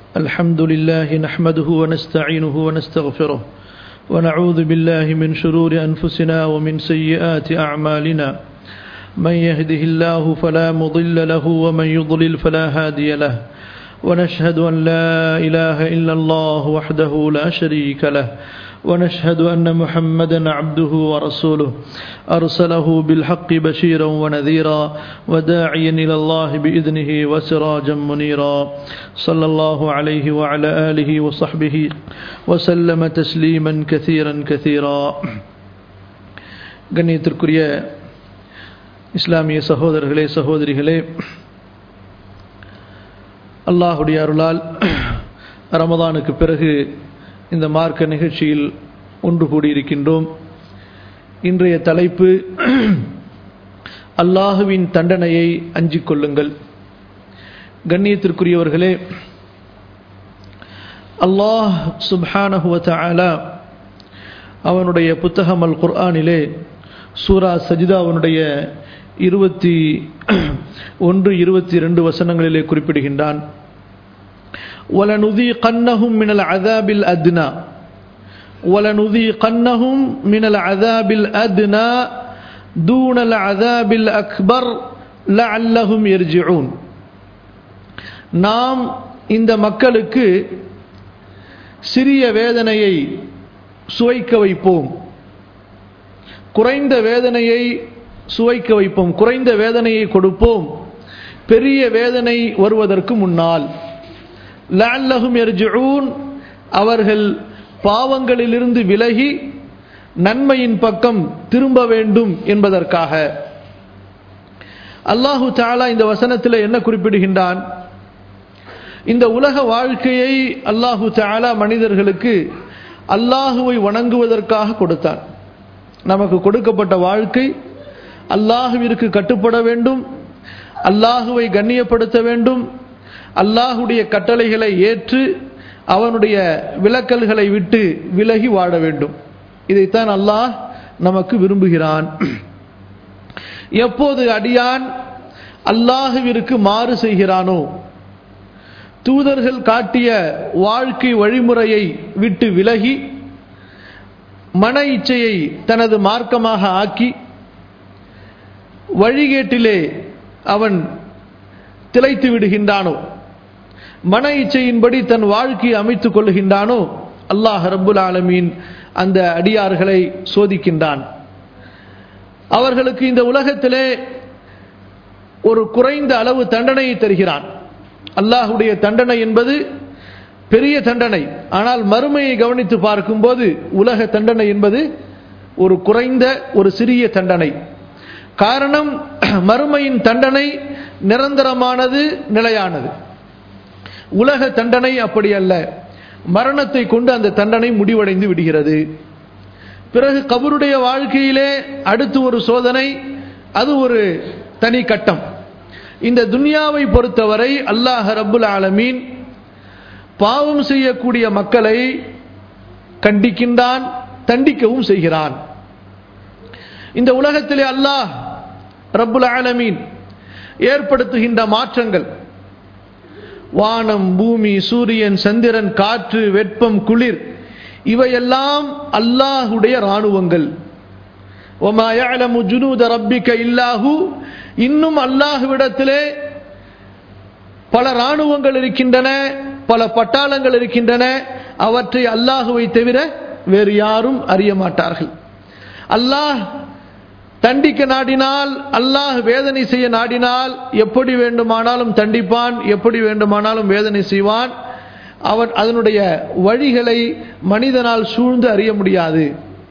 الحمد لله نحمده ونستعينه ونستغفره ونعوذ بالله من شرور أنفسنا ومن سيئات أعمالنا من يهده الله فلا مضل له ومن يضلل فلا هادي له ونشهد أن لا إله إلا الله وحده لا شريك له ونشهد أن محمدا عبده ورسوله أرسله بالحق بشيرا ونذيرا وداعيا إلى الله بإذنه وسراجا منيرا صلى الله عليه وعلى آله وصحبه وسلم تسليما كثيرا كثيرا கண்ணியத்திற்குரிய இஸ்லாமிய சகோதரர்களே சகோதரிகளே அல்லாஹுடைய அருளால் ரமதானுக்கு பிறகு இந்த மார்க்க நிகழ்ச்சியில் ஒன்று கூடியிருக்கின்றோம் இன்றைய தலைப்பு அல்லாஹுவின் தண்டனையை அஞ்சிக் கொள்ளுங்கள் கண்ணியத்திற்குரியவர்களே அல்லாஹ் சுப்ஹானஹுவ தஆலா அவனுடைய புத்தகம் அல் குர்ஆனிலே சூரா சஜிதாவனுடைய இருபத்தி ஒன்று இருபத்தி ரெண்டு வசனங்களிலே குறிப்பிடுகின்றான் ولنذيقنهم من العذاب الأدنى ولنذيقنهم من العذاب الأدنى دون العذاب الأكبر لعلهم يرجعون நாம் இந்த மக்களுக்கு சிறிய வேதனையை சுவைக்க வைப்போம் குறைந்த வேதனையை சுவைக்க வைப்போம் குறைந்த வேதனையை கொடுப்போம் பெரிய வேதனை வருவதற்கு முன்னால் லஅல்லஹும் யர்ஜிஊன் அவர்கள் பாவங்களிலிருந்து விலகி நன்மையின் பக்கம் திரும்ப வேண்டும் என்பதற்காக அல்லாஹு தாலா இந்த வசனத்தில் என்ன குறிப்பிடுகின்றான் இந்த உலக வாழ்க்கையை அல்லாஹு தாலா மனிதர்களுக்கு அல்லாஹுவை வணங்குவதற்காக கொடுத்தான் நமக்கு கொடுக்கப்பட்ட வாழ்க்கை அல்லாஹுவிற்கு கட்டுப்பட வேண்டும் அல்லாஹுவை கண்ணியப்படுத்த வேண்டும் அல்லாஹுடைய கட்டளைகளை ஏற்று அவனுடைய விலக்கல்களை விட்டு விலகி வாழ வேண்டும் இதைத்தான் அல்லாஹ் நமக்கு விரும்புகிறான் எப்போது அடியான் அல்லாஹுவிற்கு மாறு செய்கிறானோ தூதர்கள் காட்டிய வாழ்க்கை வழிமுறையை விட்டு விலகி மன இச்சையை தனது மார்க்கமாக ஆக்கி வழிகேட்டிலே அவன் திளைத்து விடுகின்றானோ மன இச்சையின்படி தன் வாழ்க்கையை அமைத்துக் கொள்ளுகின்றானோ அல்லாஹ் ரப்புல் ஆலமீன் அந்த அடியார்களை சோதிக்கின்றான் அவர்களுக்கு இந்த உலகத்திலே ஒரு குறைந்த அளவு தண்டனையை தருகிறான் அல்லாஹுடைய தண்டனை என்பது பெரிய தண்டனை ஆனால் மறுமையை கவனித்து பார்க்கும்போது உலக தண்டனை என்பது ஒரு குறைந்த ஒரு சிறிய தண்டனை காரணம் மறுமையின் தண்டனை நிரந்தரமானது நிலையானது உலக தண்டனை அப்படி அல்ல மரணத்தை கொண்டு அந்த தண்டனை முடிவடைந்து விடுகிறது பிறகு கபருடைய வாழ்க்கையிலே அடுத்து ஒரு சோதனை அது ஒரு தனி கட்டம் இந்த துன்யாவை பொறுத்தவரை அல்லாஹ் ரப்புல் ஆலமீன் பாவம் செய்யக்கூடிய மக்களை கண்டிக்கின்றான் தண்டிக்கவும் செய்கிறான் இந்த உலகத்திலே அல்லாஹ் ரப்புல் ஆலமீன் ஏற்படுத்துகின்ற மாற்றங்கள் வானம் பூமி சூரியன் சந்திரன் காற்று வெப்பம் குளிர் இவையெல்லாம் அல்லாஹுடைய இராணுவங்கள் ரப்பிக்க இல்லாஹு இன்னும் அல்லாஹுவிடத்திலே பல இராணுவங்கள் இருக்கின்றன பல பட்டாளங்கள் இருக்கின்றன அவற்றை அல்லாஹுவை தவிர வேறு யாரும் அறிய மாட்டார்கள் அல்லாஹ் தண்டிக்க நாடினால் அல்லாஹ் வேதனை செய்ய நாடினால் எப்படி வேண்டுமானாலும் தண்டிப்பான் எப்படி வேண்டுமானாலும் வேதனை செய்வான் அவன் அதனுடைய வழிகளை மனிதனால் சூழ்ந்து அறிய முடியாது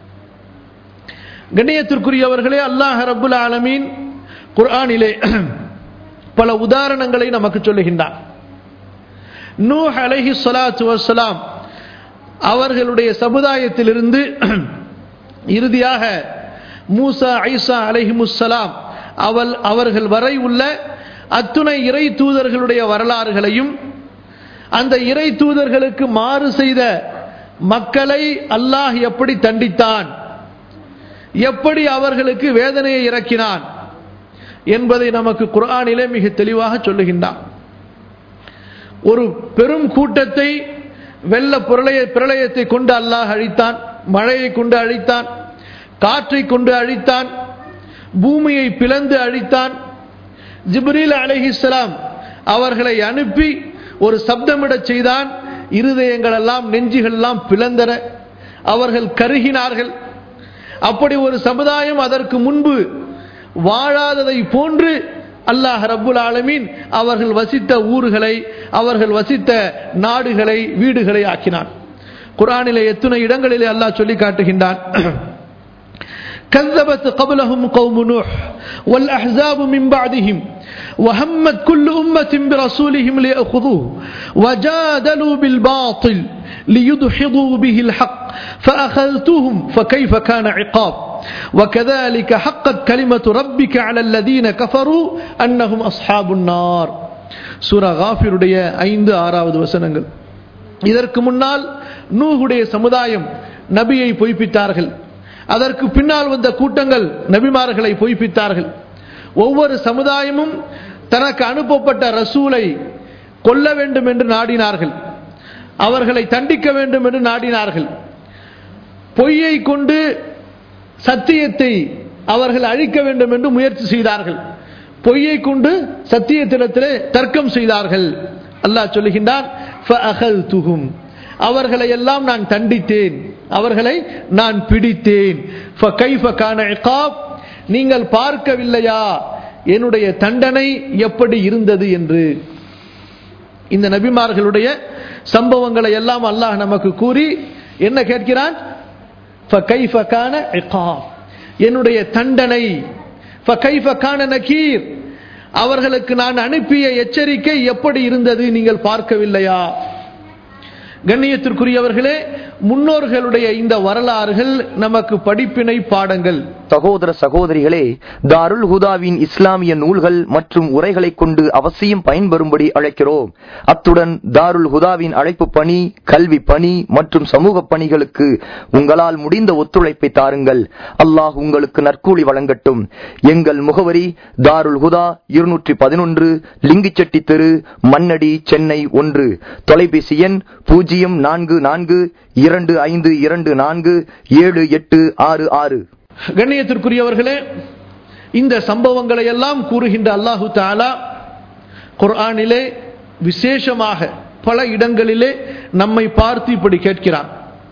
கண்ணியத்திற்குரியவர்களே அல்லாஹ் ரபுல் ஆலமீன் குர்ஆனிலே பல உதாரணங்களை நமக்கு சொல்லுகின்றான் நூ அலஹி சலாத்து வசலாம் அவர்களுடைய சமுதாயத்திலிருந்து இறுதியாக மூசா ஐசா அலஹிமுசலாம் அவள் அவர்கள் வரை உள்ள அத்துணை இறை தூதர்களுடைய வரலாறுகளையும் அந்த இறை தூதர்களுக்கு மாறு செய்த மக்களை அல்லாஹ் எப்படி தண்டித்தான் எப்படி அவர்களுக்கு வேதனையை இறக்கினான் என்பதை நமக்கு குர்ஆனிலே மிக தெளிவாக சொல்லுகின்றான் ஒரு பெரும் கூட்டத்தை வெள்ள பிரளய பிரளயத்தை கொண்டு அல்லாஹ் அழித்தான் மழையை கொண்டு அழித்தான் காற்றை கொண்டு அழித்தான் பூமியை பிளந்து அழித்தான் ஜிப்ரீல் அலைஹிஸ்ஸலாம் அவர்களை அனுப்பி ஒரு சப்தமிடச் செய்தான் இருதயங்கள் எல்லாம் நெஞ்சுகள் எல்லாம் பிளந்தன அவர்கள் கருகினார்கள் அப்படி ஒரு சமுதாயம் அதற்கு முன்பு வாழாததை போன்று அல்லாஹ் ரப்புல் ஆலமீன் அவர்கள் வசித்த ஊர்களை அவர்கள் வசித்த நாடுகளை வீடுகளை ஆக்கினான் குரானிலே எத்தனை இடங்களிலே அல்லாஹ் சொல்லி காட்டுகின்றான் كذبت قبلهم قوم نوح والأحزاب من بعدهم وهمت كل أمة برسولهم ليأخذوه وجادلوا بالباطل ليدحضوا به الحق فأخذتهم فكيف كان عقاب وكذلك حقت كلمة ربك على الذين كفروا أنهم أصحاب النار سورة غافر ஐந்து ஆறாவது வசனங்கள் இதற்கு முன்னால் நூகுடைய சமுதாயம் நபியை பொய்ப்பித்தார்கள் அதற்கு பின்னால் வந்த கூட்டங்கள் நபிமார்களை பொய்ப்பித்தார்கள் ஒவ்வொரு சமுதாயமும் தனக்கு அனுப்பப்பட்ட ரசூலை கொல்ல வேண்டும் என்று நாடினார்கள் அவர்களை தண்டிக்க வேண்டும் என்று நாடினார்கள் பொய்யை கொண்டு சத்தியத்தை அவர்கள் அழிக்க வேண்டும் என்று முயற்சி செய்தார்கள் பொய்யை கொண்டு சத்தியத்திடத்திலே தர்க்கம் செய்தார்கள் அல்லாஹ் சொல்லுகின்றான் அவர்களை எல்லாம் நான் தண்டித்தேன் அவர்களை நான் பிடித்தேன் நீங்கள் பார்க்கவில்லையா என்னுடைய தண்டனை எப்படி இருந்தது என்று இந்த நபிமார்களுடைய சம்பவங்களை எல்லாம் அல்லாஹ் நமக்கு கூறி என்ன கேட்கிறான் என்னுடைய தண்டனை நக்கீர் அவர்களுக்கு நான் அனுப்பிய எச்சரிக்கை எப்படி இருந்தது நீங்கள் பார்க்கவில்லையா கண்ணியத்திற்குரியவர்களே முன்னோர்களுடைய இந்த வரலாறுகள் நமக்கு படிப்பினை பாடங்கள் சகோதர சகோதரிகளே தாருல் ஹுதாவின் இஸ்லாமிய நூல்கள் மற்றும் உரைகளை கொண்டு அவசியம் பயன்பெறும்படி அழைக்கிறோம் அத்துடன் தாருல் ஹுதாவின் அழைப்பு பணி கல்வி பணி மற்றும் சமூக பணிகளுக்கு உங்களால் முடிந்த ஒத்துழைப்பை தாருங்கள் அல்லாஹ் உங்களுக்கு நற்கூலி வழங்கட்டும் எங்கள் முகவரி தாருல் ஹுதா இருநூற்றி பதினொன்று லிங்கிச்செட்டி தெரு மண்ணடி சென்னை ஒன்று தொலைபேசி எண் பூஜ்ஜியம் நான்கு நான்கு இரண்டு ஐந்து இரண்டு நான்கு ஏழு எட்டு ஆறு ஆறு கண்ணியத்திற்குரியவர்களே இந்த சம்பவங்களை எல்லாம் கூறுகின்ற அல்லாஹு தாலா குர்ஆனிலே விசேஷமாக பல இடங்களிலே நம்மை பார்த்து இப்படி கேட்கிறான்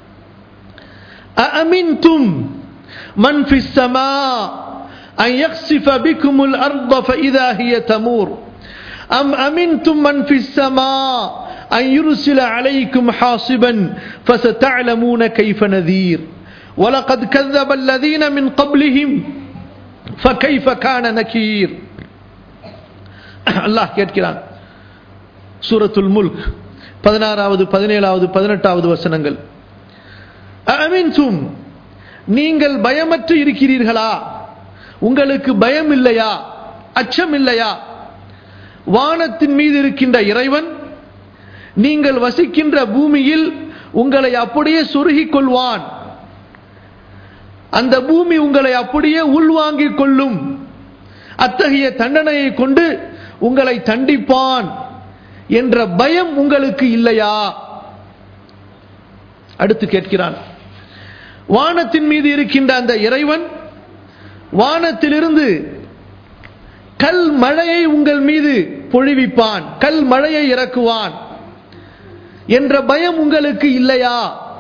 அஅமின்தும் மன் ஃபிஸ் ஸமா أن يخسف بكم الأرض فإذا هي تمور أم أمنتم من في السماء أن يرسل عليكم حاصبا فستعلمون كيف نذير ولقد كذب الذين من قبلهم فكيف كان نكير அல்லாஹ் கேட்கிறான் சூரத்துல் முல்க் பதினாறாவது பதினேழாவது பதினெட்டாவது வசனங்கள் அமீன்சும் நீங்கள் பயமற்று இருக்கிறீர்களா உங்களுக்கு பயம் இல்லையா அச்சம் இல்லையா வானத்தின் மீது இருக்கின்ற இறைவன் நீங்கள் வசிக்கின்ற பூமியில் உங்களை அப்படியே சொருகிக் கொள்வான் அந்த பூமி உங்களை அப்படியே உள்வாங்கிக் கொள்ளும் அத்தகைய தண்டனையை கொண்டு உங்களை தண்டிப்பான் என்ற பயம் உங்களுக்கு இல்லையா அடுத்து கேட்கிறான் வானத்தின் மீது இருக்கின்ற அந்த இறைவன் வானத்திலிருந்து கல் மழையை உங்கள் மீது பொழிவிப்பான் கல் மழையை இறக்குவான் என்ற பயம் உங்களுக்கு இல்லையா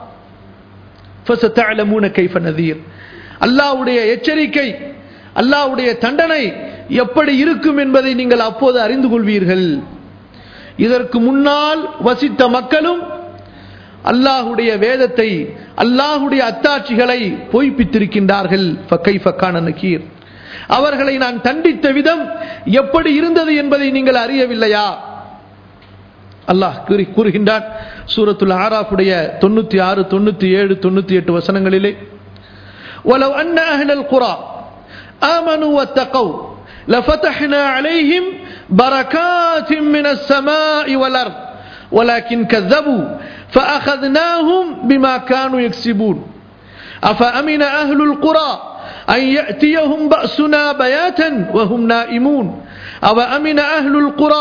அல்லாவுடைய எச்சரிக்கை அல்லாவுடைய தண்டனை எப்படி இருக்கும் என்பதை நீங்கள் அப்போது அறிந்து கொள்வீர்கள் இதற்கு முன்னால் வசித்த மக்களும் அல்லாஹுடைய வேதத்தை அல்லாஹுடைய அத்தாட்சிகளை பொய்ப்பித்திருக்கின்றார்கள் நக்கீர் அவர்களை நான் தண்டித்த விதம் எப்படி இருந்தது என்பதை நீங்கள் அறியவில்லையா அல்லாஹ் கூறுகின்றான் சூரத்துல் ஆராஃபுடைய தொண்ணூத்தி ஆறு தொண்ணூத்தி ஏழு தொண்ணூத்தி எட்டு வசனங்களிலே ولو أن أهل القرى آمنوا واتقوا لفتحنا عليهم بركات من السماء والأرض ولكن كذبوا فأخذناهم بما كانوا يكسبون أفأمن أهل القرى أن يأتيهم بأسنا بياتا وهم نائمون أو أمن أهل القرى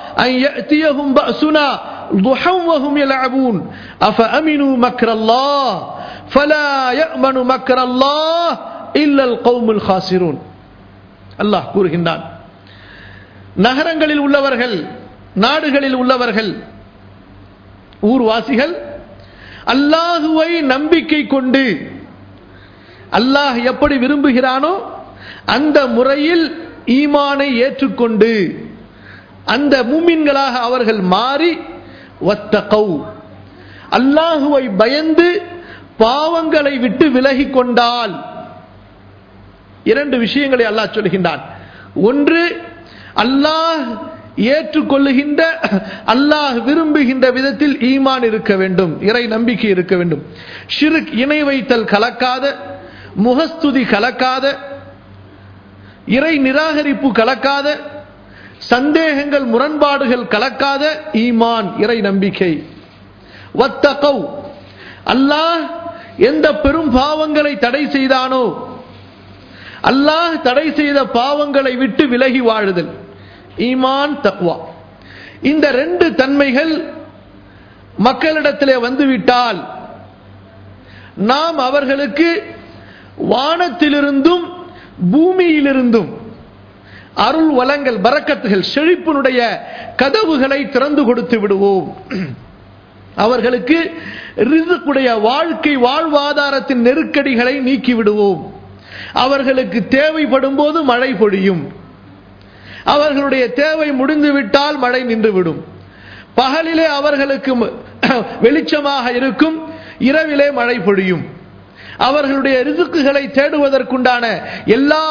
أن يأتيهم بأسنا ضحى وهم يلعبون أفأمنوا مكر الله فلا يأمن مكر الله إلا القوم الخاسرون அல்லாஹ் கூறுகின்றான் நகரங்களில் உள்ளவர்கள் நாடுகளில் உள்ளவர்கள் ஊர்வாசிகள் அல்லாஹுவை நம்பிக்கை கொண்டு அல்லாஹ் எப்படி விரும்புகிறானோ அந்த முறையில் ஈமானை ஏற்றுக்கொண்டு அந்த மூமின்களாக அவர்கள் மாறி வத்தகௌ அல்லாஹுவை பயந்து பாவங்களை விட்டு விலகி கொண்டால் இரண்டு விஷயங்களை அல்லாஹ் சொல்கின்றான் ஒன்று அல்லாஹ் ஏற்றுக்கொள்ளுகின்ற அல்லாஹ் விரும்புகின்ற விதத்தில் ஈமான் இருக்க வேண்டும் இறை நம்பிக்கை இருக்க வேண்டும் ஷிருக் இணை வைத்தல் கலக்காத முகஸ்துதி கலக்காத இறை நிராகரிப்பு கலக்காத சந்தேகங்கள் முரண்பாடுகள் கலக்காத ஈமான் இறை நம்பிக்கை வத்தகவ் அல்லாஹ் எந்த பெரும் பாவங்களை தடை செய்தானோ அல்லாஹ் தடை செய்த பாவங்களை விட்டு விலகி வாழுதல் ஈமான் தக்வா இந்த ரெண்டு தன்மைகள் மக்களிடத்திலே வந்துவிட்டால் நாம் அவர்களுக்கு வானத்திலிருந்தும் பூமியிலிருந்தும் அருள் வளங்கள் பறக்கத்துகள் செழிப்பினுடைய கதவுகளை திறந்து கொடுத்து விடுவோம் அவர்களுக்கு ரிசுக்குடைய வாழ்க்கை வாழ்வாதாரத்தின் நெருக்கடிகளை நீக்கி விடுவோம் அவர்களுக்கு தேவைப்படும் போது மழை பொழியும் அவர்களுடைய தேவை முடிந்துவிட்டால் மழை நின்றுவிடும் பகலிலே அவர்களுக்கு வெளிச்சமாக இருக்கும் இரவிலே மழை பொழியும் அவர்களுடைய ரிசுக்குகளை தேடுவதற்குண்டான எல்லா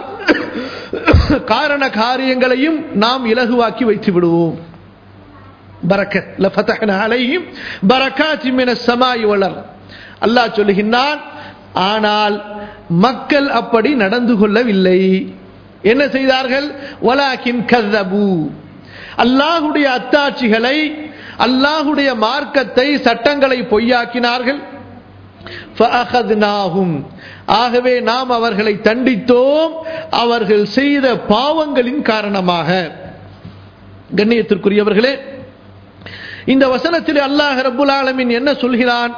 காரண காரியங்களையும் நாம் இலகுவாக்கி வைத்து விடுவோம் பரக்கத் லஃபதஹ்னா அலைஹிம் பரக்காத்தி மினஸ் ஸமாஇ வல் அர்த் அல்லாஹ் சொல்லுகின்றான் ஆனால் மக்கள் அப்படி நடந்து கொள்ளவில்லை என்ன செய்தார்கள் வலாக்கின் கதபு அல்லாஹுடைய அத்தாட்சிகளை அல்லாஹுடைய மார்க்கத்தை சட்டங்களை பொய்யாக்கினார்கள் ஆகவே நாம் அவர்களை தண்டித்தோம் அவர்கள் செய்த பாவங்களின் காரணமாக கண்ணியத்திற்குரியவர்களே இந்த வசனத்தில் அல்லாஹ் ரபுல் ஆலமின் என்ன சொல்கிறான்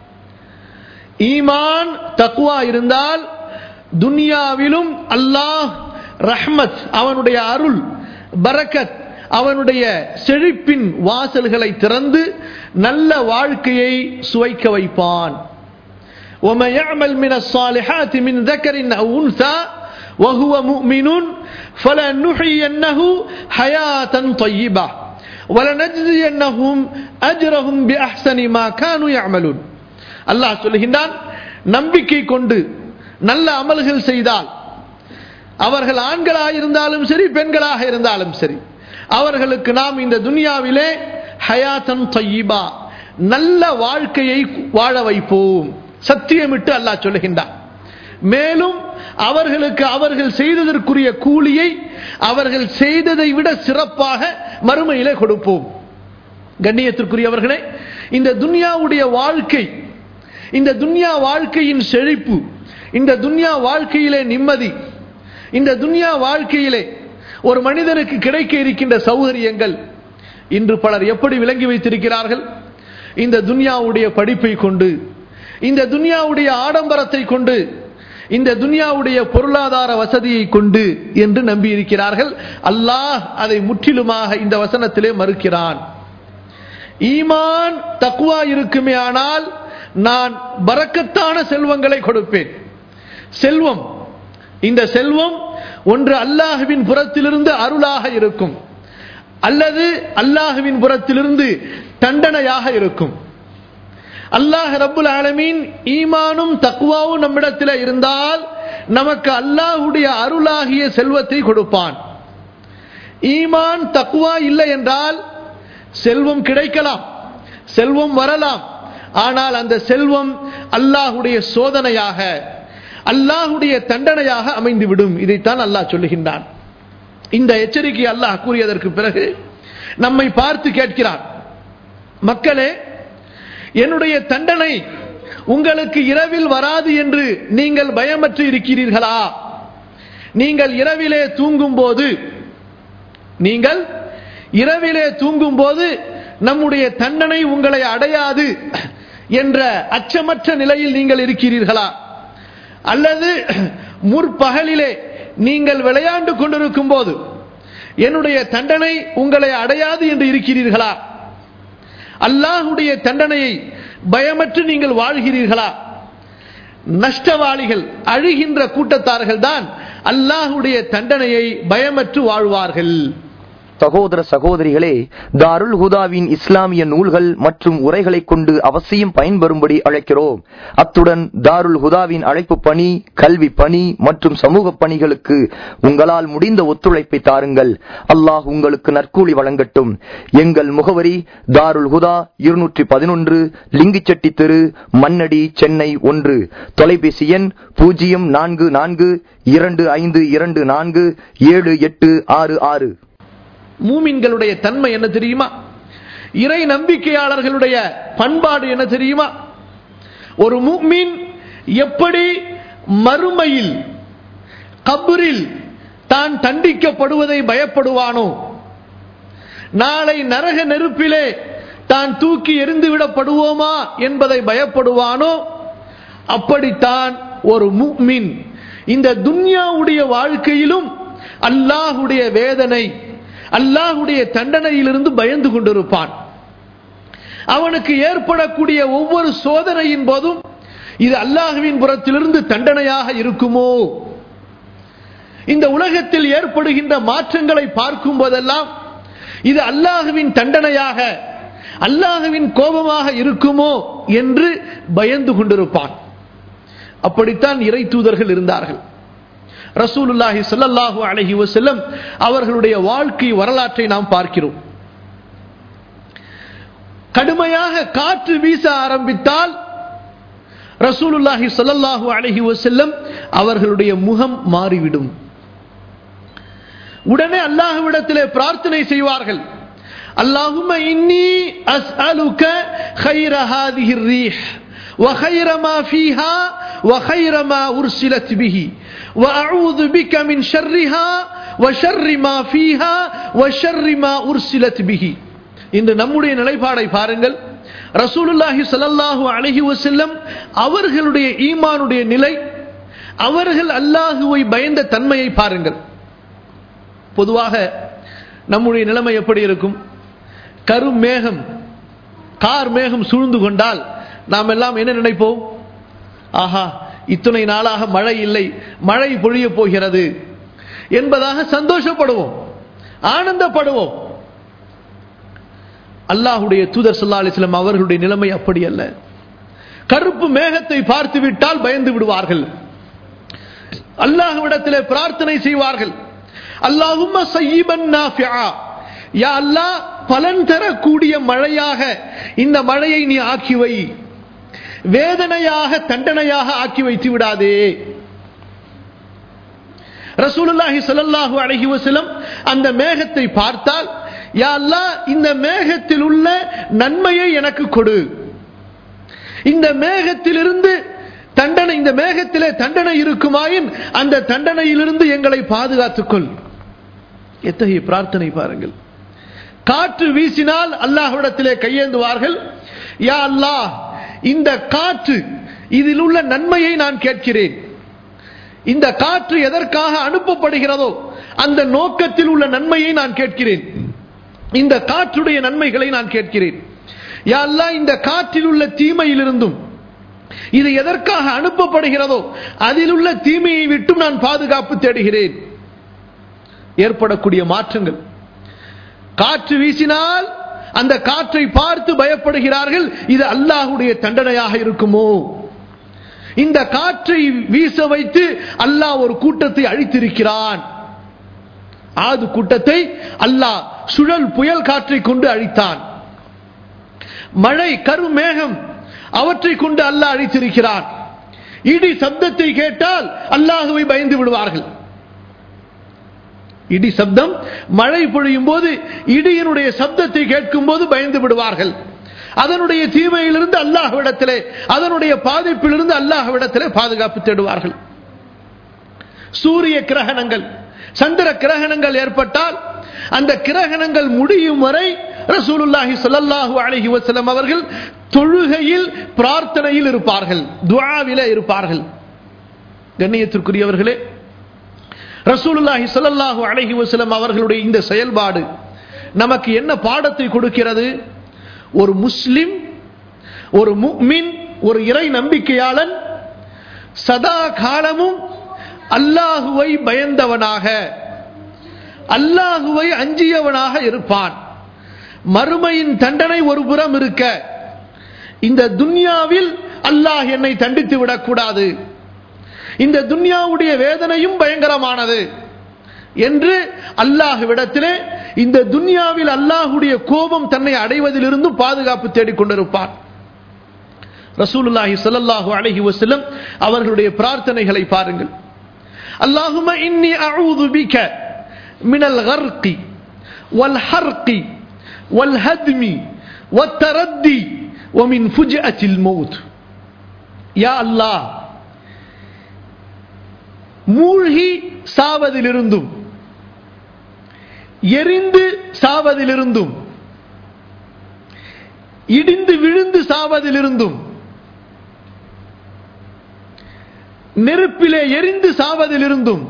ஈமான் தக்குவா இருந்தால் துனியாவிலும் அல்லாஹ் ரஹ்மத் அவனுடைய அருள் பரக்கத் அவனுடைய செழிப்பின் வாசல்களை திறந்து நல்ல வாழ்க்கையை சுவைக்க வைப்பான் ومن يعمل من الصالحات من ذكر أو أنثى وهو مؤمن فلنحيينه حياة طيبة ولنجزينهم أجرهم بأحسن ما كانوا يعملون அல்லாஹ் சொல்லுகின்றான் நம்பிக்கை கொண்டு நல்ல அமல்கள் செய்தால் அவர்கள் ஆண்களாக இருந்தாலும் சரி பெண்களாக இருந்தாலும் சரி அவர்களுக்கு நாம் இந்த துனியாவிலே ஹயாத்தன் தொய்யிபா நல்ல வாழ்க்கையை வாழ வைப்போம் சத்தியமிட்டு அல்லாஹ் சொல்லுகின்றான் மேலும் அவர்களுக்கு அவர்கள் செய்ததற்குரிய கூலியை அவர்கள் செய்ததை விட சிறப்பாக மறுமையிலே கொடுப்போம் கண்ணியத்திற்குரியவர்களே இந்த துன்யாவுடைய வாழ்க்கை இந்த துன்யா வாழ்க்கையின் செழிப்பு இந்த துன்யா வாழ்க்கையிலே நிம்மதி இந்த துன்யா வாழ்க்கையிலே ஒரு மனிதனுக்கு கிடைக்க இருக்கின்ற சௌகரியங்கள் இன்று பலர் எப்படி விளங்கி வைத்திருக்கிறார்கள் இந்த துன்யாவுடைய படிப்பை கொண்டு இந்த துன்யாவுடைய ஆடம்பரத்தை கொண்டு இந்த துன்யாவுடைய பொருளாதார வசதியை கொண்டு என்று நம்பியிருக்கிறார்கள் அல்லாஹ் அதை முற்றிலுமாக இந்த வசனத்திலே மறுக்கிறான் ஈமான் தக்குவா இருக்குமே ஆனால் நான் பறக்கத்தான செல்வங்களை கொடுப்பேன் செல்வம் இந்த செல்வம் ஒன்று அல்லாஹுவின் புறத்திலிருந்து அருளாக இருக்கும் அல்லது அல்லாஹுவின் புறத்திலிருந்து தண்டனையாக இருக்கும் அல்லாஹ் ரப்புல் ஆலமீன் ஈமானும் தக்குவாவும் நம்மிடத்தில் இருந்தால் நமக்கு அல்லாஹுடைய அருளாகிய செல்வத்தை கொடுப்பான் ஈமான் தக்குவா இல்லை என்றால் செல்வம் கிடைக்கலாம் செல்வம் வரலாம் ஆனால் அந்த செல்வம் அல்லாஹுடைய சோதனையாக அல்லாஹுடைய தண்டனையாக அமைந்துவிடும் இதைத்தான் அல்லாஹ் சொல்லுகின்றான் இந்த எச்சரிக்கை அல்லாஹ் கூறியதற்கு பிறகு நம்மை பார்த்து கேட்கிறான் மக்களே என்னுடைய தண்டனை உங்களுக்கு இரவில் வராது என்று நீங்கள் பயமற்று இருக்கிறீர்களா நீங்கள் இரவிலே தூங்கும் போது நீங்கள் இரவிலே தூங்கும் போது நம்முடைய தண்டனை உங்களை அடையாது என்ற அச்சமற்ற நிலையில் நீங்கள் இருக்கிறீர்களா அல்லது முற்பகலிலே நீங்கள் விளையாண்டு கொண்டிருக்கும் போது என்னுடைய தண்டனை உங்களை அடையாது என்று இருக்கிறீர்களா அல்லாஹுடைய தண்டனையை பயமற்று நீங்கள் வாழ்கிறீர்களா நஷ்டவாளிகள் அழுகின்ற கூட்டத்தார்கள் தான் அல்லாஹுடைய தண்டனையை பயமற்று வாழ்வார்கள் சகோதர சகோதரிகளே தாருல் ஹுதாவின் இஸ்லாமிய நூல்கள் மற்றும் உரைகளை கொண்டு அவசியம் பயன்பெறும்படி அழைக்கிறோம் அத்துடன் தாருல் ஹுதாவின் அழைப்பு பணி கல்வி பணி மற்றும் சமூக பணிகளுக்கு உங்களால் முடிந்த ஒத்துழைப்பை தாருங்கள் அல்லாஹ் உங்களுக்கு நற்கூலி வழங்கட்டும் எங்கள் முகவரி தாருல் ஹுதா இருநூற்றி பதினொன்று லிங்கிச்செட்டி தெரு மண்ணடி சென்னை ஒன்று தொலைபேசி எண் பூஜ்ஜியம் நான்கு நான்கு இரண்டு ஐந்து இரண்டு நான்கு ஏழு எட்டு ஆறு ஆறு மூமின்களுடைய தன்மை என்ன தெரியுமா இறை நம்பிக்கையாளர்களுடைய பண்பாடு என்ன தெரியுமா ஒரு மூமின் எப்படி மறுமையில் கபரில் தான் தண்டிக்கப்படுவதை பயப்படுவானோ நாளை நரக நெருப்பிலே தான் தூக்கி எரிந்து விடப்படுவோமா என்பதை பயப்படுவானோ அப்படித்தான் ஒரு முக்மின் இந்த துன்யாவுடைய வாழ்க்கையிலும் அல்லாஹுடைய வேதனை அல்லாஹுடைய தண்டனையிலிருந்து பயந்து கொண்டிருப்பான் அவனுக்கு ஏற்படக்கூடிய ஒவ்வொரு சோதனையின் போதும் இது அல்லாஹுவின் புறத்திலிருந்து தண்டனையாக இருக்குமோ இந்த உலகத்தில் ஏற்படுகின்ற மாற்றங்களை பார்க்கும் போதெல்லாம் இது அல்லாஹுவின் தண்டனையாக அல்லாஹுவின் கோபமாக இருக்குமோ என்று பயந்து கொண்டிருப்பான் அப்படித்தான் இறை தூதர்கள் இருந்தார்கள் ரசூலுல்லாஹி ஸல்லல்லாஹு அலைஹி வஸல்லம் அவர்களுடைய வாழ்க்கை வரலாற்றை நாம் பார்க்கிறோம் கடுமையாக காற்று வீச ஆரம்பித்தால் ரசூலுல்லாஹி ஸல்லல்லாஹு அலைஹி வஸல்லம் அவர்களுடைய முகம் மாறிவிடும் உடனே அல்லாஹ்விடத்திலே பிரார்த்தனை செய்வார்கள் اللهم إني أسألك خير هذه الريح وخير ما فيها وخير ما أرسلت به وأعوذ بك من شرها وشر ما فيها وشر ما أرسلت به இந்த நம்முடைய நிலைப்பாடை பாருங்கள் ரசூலுல்லாஹி ஸல்லல்லாஹு அலைஹி வஸல்லம் அவர்களுடைய ஈமானுடைய நிலை அவர்கள் அல்லாஹுவை பயந்த தன்மையை பாருங்கள் பொதுவாக நம்முடைய நிலைமை எப்படி இருக்கும் கரும் மேகம் கார் மேகம் சூழ்ந்து கொண்டால் நாம் எல்லாம் என்ன நினைப்போம் ஆஹா இத்தனை நாளாக மழை இல்லை மழை பொழிய போகிறது என்பதாக சந்தோஷப்படுவோம் ஆனந்தப்படுவோம் அல்லாஹுடைய தூதர் சல்லா அலிஸ்லாம் அவர்களுடைய நிலைமை அப்படி அல்ல கருப்பு மேகத்தை பார்த்து விட்டால் பயந்து விடுவார்கள் அல்லாஹ்விடத்திலே பிரார்த்தனை செய்வார்கள் அல்லாஹும்ம சையிபன் நாஃபிஆ யா அல்லாஹ் பலன் தரக்கூடிய மழையாக இந்த மழையை நீ ஆக்கி வை வேதனையாக தண்டனையாக ஆக்கி வைத்து விடாதே ரசூலுல்லாஹி ஸல்லல்லாஹு அலைஹி வஸல்லம் அந்த மேகத்தை பார்த்தால் யா அல்லாஹ் இந்த மேகத்தில் உள்ள நன்மையை எனக்கு கொடு இந்த மேகத்திலிருந்து தண்டனை இந்த மேகத்திலே தண்டனை இருக்குமாயின் அந்த தண்டனையிலிருந்து எங்களை பாதுகாத்துக்கொள் எத்தகைய பிரார்த்தனை பாருங்கள் காற்று வீசினால் அல்லாஹ்விடத்திலே கையேந்துவார்கள் யா அல்லாஹ் இந்த காற்று இதில் உள்ள நன்மையை நான் கேட்கிறேன் இந்த காற்று எதற்காக அனுப்பப்படுகிறதோ அந்த நோக்கத்தில் உள்ள நன்மையை நான் கேட்கிறேன் இந்த காற்றுடைய நன்மைகளை நான் கேட்கிறேன் யா அல்லாஹ் இந்த காற்றில் உள்ள தீமையிலிருந்தும் இது எதற்காக அனுப்பப்படுகிறதோ அதில் உள்ள தீமையை விட்டும் நான் பாதுகாப்பு தேடுகிறேன் ஏற்படக்கூடிய மாற்றங்கள் காற்று வீசினால் அந்த காற்றை பார்த்து பயப்படுகிறார்கள் இது அல்லாஹுடைய தண்டனையாக இருக்குமோ இந்த காற்றை வீச வைத்து அல்லாஹ் ஒரு கூட்டத்தை அழித்திருக்கிறான் ஆது கூட்டத்தை அல்லாஹ் சுழல் புயல் காற்றை கொண்டு அழித்தான் மழை கருமேகம் அவற்றை கொண்டு அல்லாஹ் அழித்திருக்கிறான் இடி சப்தத்தை கேட்டால் அல்லாஹுவை பயந்து விடுவார்கள் இடி சப்தம் மழை பொழியும் போது இடியினுடைய சப்தத்தை கேட்கும் போது பயந்து விடுவார்கள் அதனுடைய தீமையிலிருந்து அல்லாஹ்விடத்திலே அதனுடைய பாதிப்பிலிருந்து அல்லாஹ்விடத்திலே பாதுகாப்பு தேடுவார்கள் சூரிய கிரகணங்கள் சந்திர கிரகணங்கள் ஏற்பட்டால் அந்த கிரகணங்கள் முடியும் வரை ரசூலுல்லாஹி ஸல்லல்லாஹு அலைஹி வஸல்லம் அவர்கள் தொழுகையில் பிரார்த்தனையில் இருப்பார்கள் துஆவிலே இருப்பார்கள் கண்ணியத்திற்குரியவர்களே ரசூலுல்லாஹி ஸல்லல்லாஹு அலைஹி வஸல்லம் அவர்களுடைய இந்த செயல்பாடு நமக்கு என்ன பாடத்தை கொடுக்கிறது ஒரு முஸ்லிம் ஒரு முக்மின் ஒரு இறை நம்பிக்கையாளன் சதா காலமும் அல்லாஹுவை பயந்தவனாக அல்லாஹுவை அஞ்சியவனாக இருப்பான் மறுமையின் தண்டனை ஒரு புறம் இருக்க இந்த துன்யாவில் அல்லாஹ் என்னை தண்டித்து விடக்கூடாது இந்த துன்யாவுடைய வேதனையும் பயங்கரமானது என்று அல்லாஹுவிடத்திலே இந்த துன்யாவில் அல்லாஹுடைய கோபம் தன்னை அடைவதிலிருந்து பாதுகாப்பு தேடிக்கொண்டிருப்பார் ரசூலுல்லாஹி ஸல்லல்லாஹு அலைஹி வஸல்லம் அவர்களுடைய பிரார்த்தனைகளை பாருங்கள் அல்லாஹும்ம இன்னி அஊது பிக மினல் கர்கி வல் ஹர்கி வல் ஹத்மி والتردي ومن فجأة الموت يا الله மூழ்கி சாவதிலிருந்தும் எரிந்து சாவதிலிருந்தும் இடிந்து விழுந்து சாவதிலிருந்தும் நெருப்பிலே எரிந்து சாவதிலிருந்தும்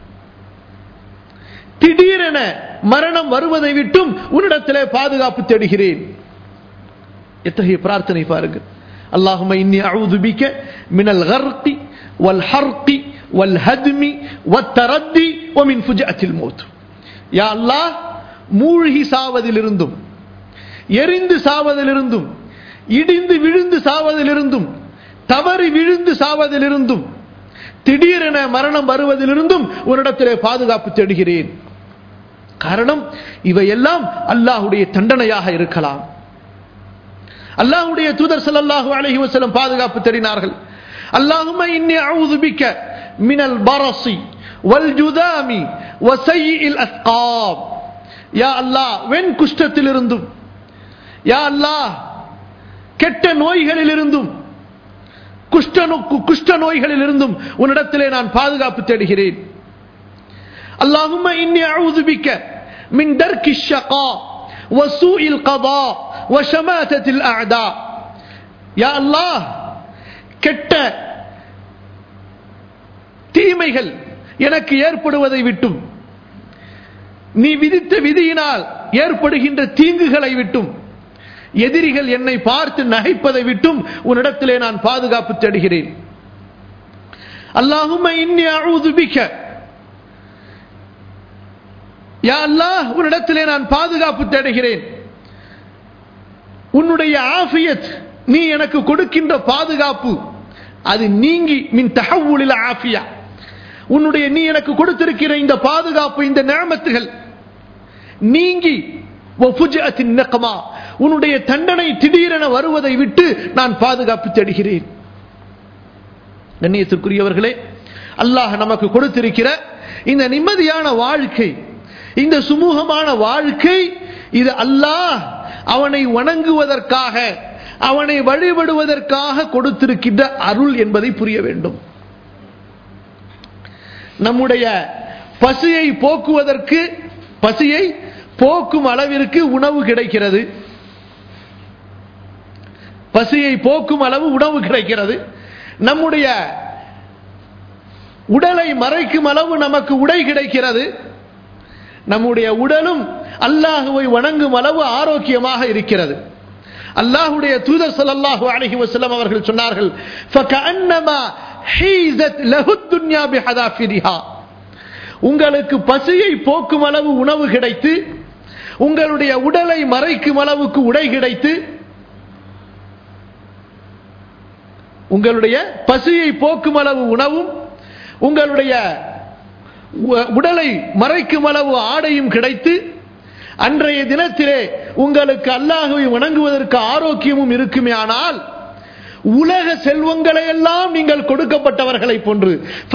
திடீரென மரணம் வருவதை விட்டும் உன்னிடத்திலே பாதுகாப்பு தேடுகிறேன் எத்தகைய பிரார்த்தனை பாருங்கள் அல்லாஹும இன்னி அவுது பிக்க மினல் கர்கி வல் ஹர்கி வல் ஹத்மி வத்தரத்தி ஒமின் ஃபுஜஅத்தில் மௌத் யா அல்லாஹ் மூழ்கி சாவதிலிருந்தும் எரிந்து சாவதிலிருந்தும் இடிந்து விழுந்து சாவதிலிருந்தும் தவறி விழுந்து சாவதிலிருந்தும் திடீரென மரணம் வருவதிலிருந்தும் உன்னிடத்திலே பாதுகாப்பு தேடுகிறேன் காரணம் இவையெல்லாம் அல்லாஹுடைய தண்டனையாக இருக்கலாம் அல்லாஹுடைய தூதர் ஸல்லல்லாஹு அலைஹி வஸல்லம் பாதுகாப்பு தேடினார்கள் அல்லாஹும்ம இன்னி அஊது பிக்க மினல் பரஸி வல் ஜுதாமி வசையில் அஸ்காம் யா அல்லாஹ் வெண் குஷ்டத்திலிருந்தும் யா அல்லாஹ் கெட்ட நோய்களிலிருந்தும் குஷ்ட குஷ்ட நோய்களிலிருந்தும் உன்னிடத்திலே நான் பாதுகாப்பு தேடுகிறேன் اللهم إني أعوذ بك من درك الشقاء وسوء القضاء وشماتة الأعداء يا الله கெட்ட தீமைகள் எனக்கு ஏற்படுவதை விட்டும் நீ விதித்த விதியினால் ஏற்படுகின்ற தீங்குகளை விட்டும் எதிரிகள் என்னை பார்த்து நகைப்பதை விட்டும் உன்னிடத்திலே நான் பாதுகாப்பு தேடுகிறேன் அல்லாஹும் இன்னி அழுது பிக்க யா அல்லாஹ் உன்னிடத்திலே நான் பாதுகாப்பு தேடுகிறேன் உன்னுடைய ஆஃபியத் நீ எனக்கு கொடுக்கின்ற பாதுகாப்பு அது நீங்கி மின் தகவலில் ஆஃபியா உன்னுடைய நீ எனக்கு கொடுத்திருக்கிற இந்த பாதுகாப்பு இந்த நேமத்துகள் நீங்கி நெக்கமா உன்னுடைய தண்டனை திடீரென வருவதை விட்டு நான் பாதுகாப்பு தேடுகிறேன் கண்ணியத்திற்குரியவர்களே அல்லாஹ் நமக்கு கொடுத்திருக்கிற இந்த நிம்மதியான வாழ்க்கை இந்த சுமூகமான வாழ்க்கை இது அல்லாஹ் அவனை வணங்குவதற்காக அவனை வழிபடுவதற்காக கொடுத்திருக்கின்ற அருள் என்பதை புரிய வேண்டும் நம்முடைய பசியை போக்குவதற்கு பசியை போக்கும் அளவிற்கு உணவு கிடைக்கிறது பசியை போக்கும் அளவு உணவு கிடைக்கிறது நம்முடைய உடலை மறைக்கும் அளவு நமக்கு உடை கிடைக்கிறது நம்முடைய உடலும் அல்லாஹுவை வணங்கும் அளவு ஆரோக்கியமாக இருக்கிறது அல்லாஹுடைய தூதர் ஸல்லல்லாஹு அலைஹி வஸல்லம் அவர்கள் சொன்னார்கள் ஃபகஅன்னமா ஹீஸத் லஹு துன்யா பிஹதாஃபிரிஹா உங்களுக்கு பசியை போக்கும் அளவு உணவு கிடைத்து உங்களுடைய உடலை மறைக்கும் அளவுக்கு உடை கிடைத்து உங்களுடைய பசியை போக்கும் அளவு உணவும் உங்களுடைய உடலை மறைக்கும் அளவு ஆடையும் கிடைத்து அன்றைய தினத்திலே உங்களுக்கு அல்லாஹுவை வணங்குவதற்கு ஆரோக்கியமும் இருக்குமே ஆனால் உலக செல்வங்களை எல்லாம் நீங்கள் கொடுக்கப்பட்டவர்களை போன்று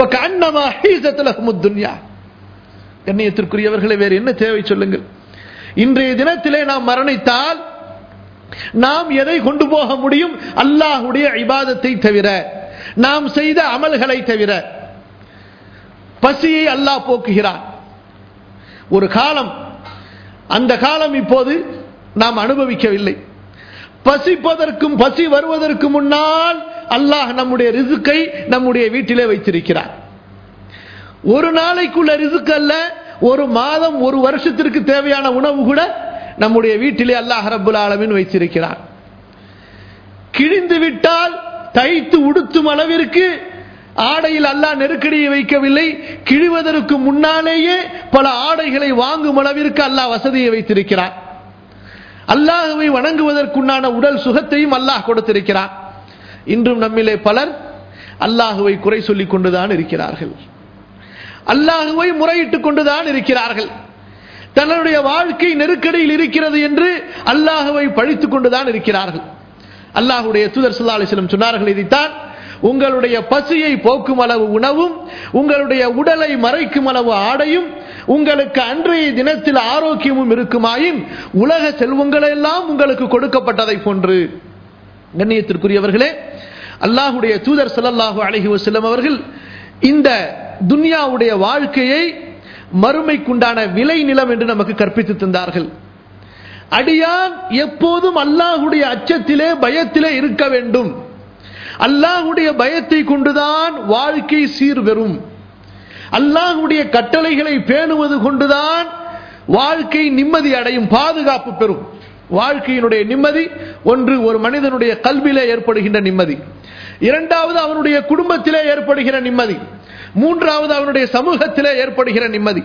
கண்ணியத்திற்குரியவர்களை வேறு என்ன தேவை சொல்லுங்கள் இன்றைய தினத்திலே நாம் மரணித்தால் நாம் எதை கொண்டு போக முடியும் அல்லாஹுடைய இபாதத்தை தவிர நாம் செய்த அமல்களை தவிர பசியை அல்லாஹ் போக்குகிறான் ஒரு காலம் அந்த காலம் இப்போது நாம் அனுபவிக்கவில்லை பசிப்பதற்கும் பசி வருவதற்கு முன்னால் அல்லாஹ் நம்முடைய ரிசுக்கை நம்முடைய வீட்டிலே வைத்திருக்கிறார் ஒரு நாளைக்குள்ள ரிசுக்கு அல்ல ஒரு மாதம் ஒரு வருஷத்திற்கு தேவையான உணவு கூட நம்முடைய வீட்டிலே அல்லாஹ் ரபுல் ஆலமின் வைத்திருக்கிறார் கிழிந்து விட்டால் தைத்து உடுத்தும் அளவிற்கு ஆடையில் அல்லாஹ் நெருக்கடியை வைக்கவில்லை கிழிவதற்கு முன்னாலேயே பல ஆடைகளை வாங்கும் அளவிற்கு அல்லாஹ் வசதியை வைத்திருக்கிறார் அல்லாஹுவை வணங்குவதற்குண்டான உடல் சுகத்தையும் அல்லாஹ் கொடுத்திருக்கிறார் இன்றும் நம்மிலே பலர் அல்லாஹுவை குறை சொல்லிக் கொண்டுதான் இருக்கிறார்கள் அல்லாஹுவை முறையிட்டுக் கொண்டுதான் இருக்கிறார்கள் தன்னுடைய வாழ்க்கை நெருக்கடியில் இருக்கிறது என்று அல்லாஹுவை பழித்துக் கொண்டுதான் இருக்கிறார்கள் அல்லாஹுடைய தூதர் சுல்லா அலிஸ்லம் சொன்னார்கள் இதைத்தான் உங்களுடைய பசியை போக்கும் அளவு உணவும் உங்களுடைய உடலை மறைக்கும் அளவு ஆடையும் உங்களுக்கு அன்றைய தினத்தில் ஆரோக்கியமும் இருக்குமாயின் உலக செல்வங்கள் எல்லாம் உங்களுக்கு கொடுக்கப்பட்டதை போன்று கண்ணியத்திற்குரியவர்களே அல்லாஹுடைய தூதர் சல்லல்லாஹு அலஹி வசல்லம் அவர்கள் இந்த துன்யாவுடைய வாழ்க்கையை மறுமைக்குண்டான விலை நிலம் என்று நமக்கு கற்பித்து தந்தார்கள் அடியான் எப்போதும் அல்லாஹுடைய அச்சத்திலே பயத்திலே இருக்க வேண்டும் அல்லாஹுடைய பயத்தை கொண்டுதான் வாழ்க்கை சீர்பெறும் அல்லாஹுடைய கட்டளைகளை பேணுவது கொண்டுதான் வாழ்க்கை நிம்மதி அடையும் பாதுகாப்பு பெறும் வாழ்க்கையினுடைய நிம்மதி ஒன்று ஒரு மனிதனுடைய கல்வியிலே ஏற்படுகின்ற நிம்மதி இரண்டாவது அவனுடைய குடும்பத்திலே ஏற்படுகிற நிம்மதி மூன்றாவது அவனுடைய சமூகத்திலே ஏற்படுகிற நிம்மதி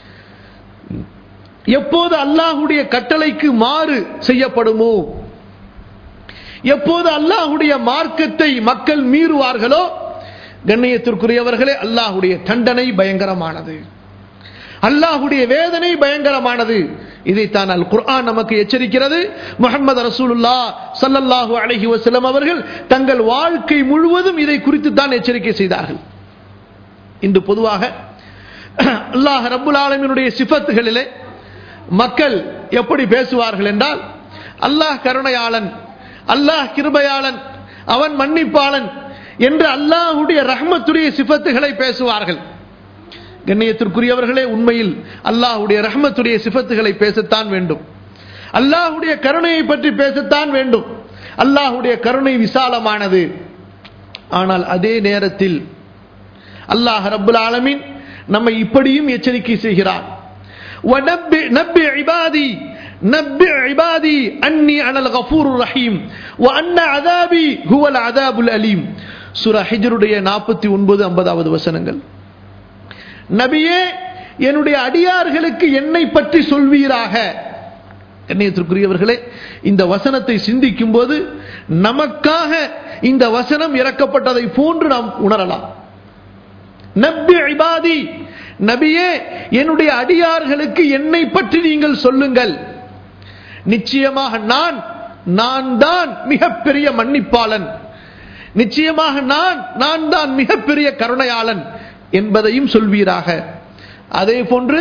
எப்போது அல்லாஹுடைய கட்டளைக்கு மாறு செய்யப்படுமோ எப்போது அல்லாஹுடைய மார்க்கத்தை மக்கள் மீறுவார்களோ கண்ணியத்திற்குரியவர்களே அல்லாஹுடைய தண்டனை பயங்கரமானது அல்லாஹுடைய வேதனை பயங்கரமானது இதைத்தான் அல் குர்ஆன் நமக்கு எச்சரிக்கிறது முகமது ரசூலுல்லா சல்லல்லாஹு அலஹி வசலம் அவர்கள் தங்கள் வாழ்க்கை முழுவதும் இதை குறித்து தான் எச்சரிக்கை செய்தார்கள் இன்று பொதுவாக அல்லாஹ் ரபுல் ஆலமினுடைய சிபத்துகளிலே மக்கள் எப்படி பேசுவார்கள் என்றால் அல்லாஹ் கருணையாளன் அல்லாஹ் கிருபையாளன் அவன் மன்னிப்பாளன் என்று அல்லாஹுடைய ரஹ்மத்துடைய சிபத்துகளை பேசுவார்கள் கண்ணியத்திற்குரியவர்களே உண்மையில் அல்லாஹுடைய ரஹ்மத்துடைய சிபத்துகளை பேசத்தான் வேண்டும் அல்லாஹுடைய கருணையை பற்றி பேசத்தான் வேண்டும் அல்லாஹுடைய கருணை விசாலமானது ஆனால் அதே நேரத்தில் அல்லாஹ் ரபுல் ஆலமின் நம்மை இப்படியும் எச்சரிக்கை செய்கிறார் نبئ عبادي نبئ عبادي أني أنا الغفور الرحيم وأن عذابي هو العذاب الأليم சூரா ஹிஜருடைய நாற்பத்தி ஒன்பது ஐம்பதாவது வசனங்கள் நபியே என்னுடைய அடியார்களுக்கு என்னை பற்றி சொல்வீராக கண்ணியத்திற்குரியவர்களே இந்த வசனத்தை சிந்திக்கும் போது நமக்காக இந்த வசனம் இறக்கப்பட்டதை போன்று நாம் உணரலாம் நப்பி இபாதி நபியே என்னுடைய அடியார்களுக்கு என்னை பற்றி நீங்கள் சொல்லுங்கள் நிச்சயமாக நான் நான் தான் மிகப்பெரிய மன்னிப்பாளன் நிச்சயமாக நான் நான் தான் மிகப்பெரிய கருணையாளன் என்பதையும் சொல்வீராக அதே போன்று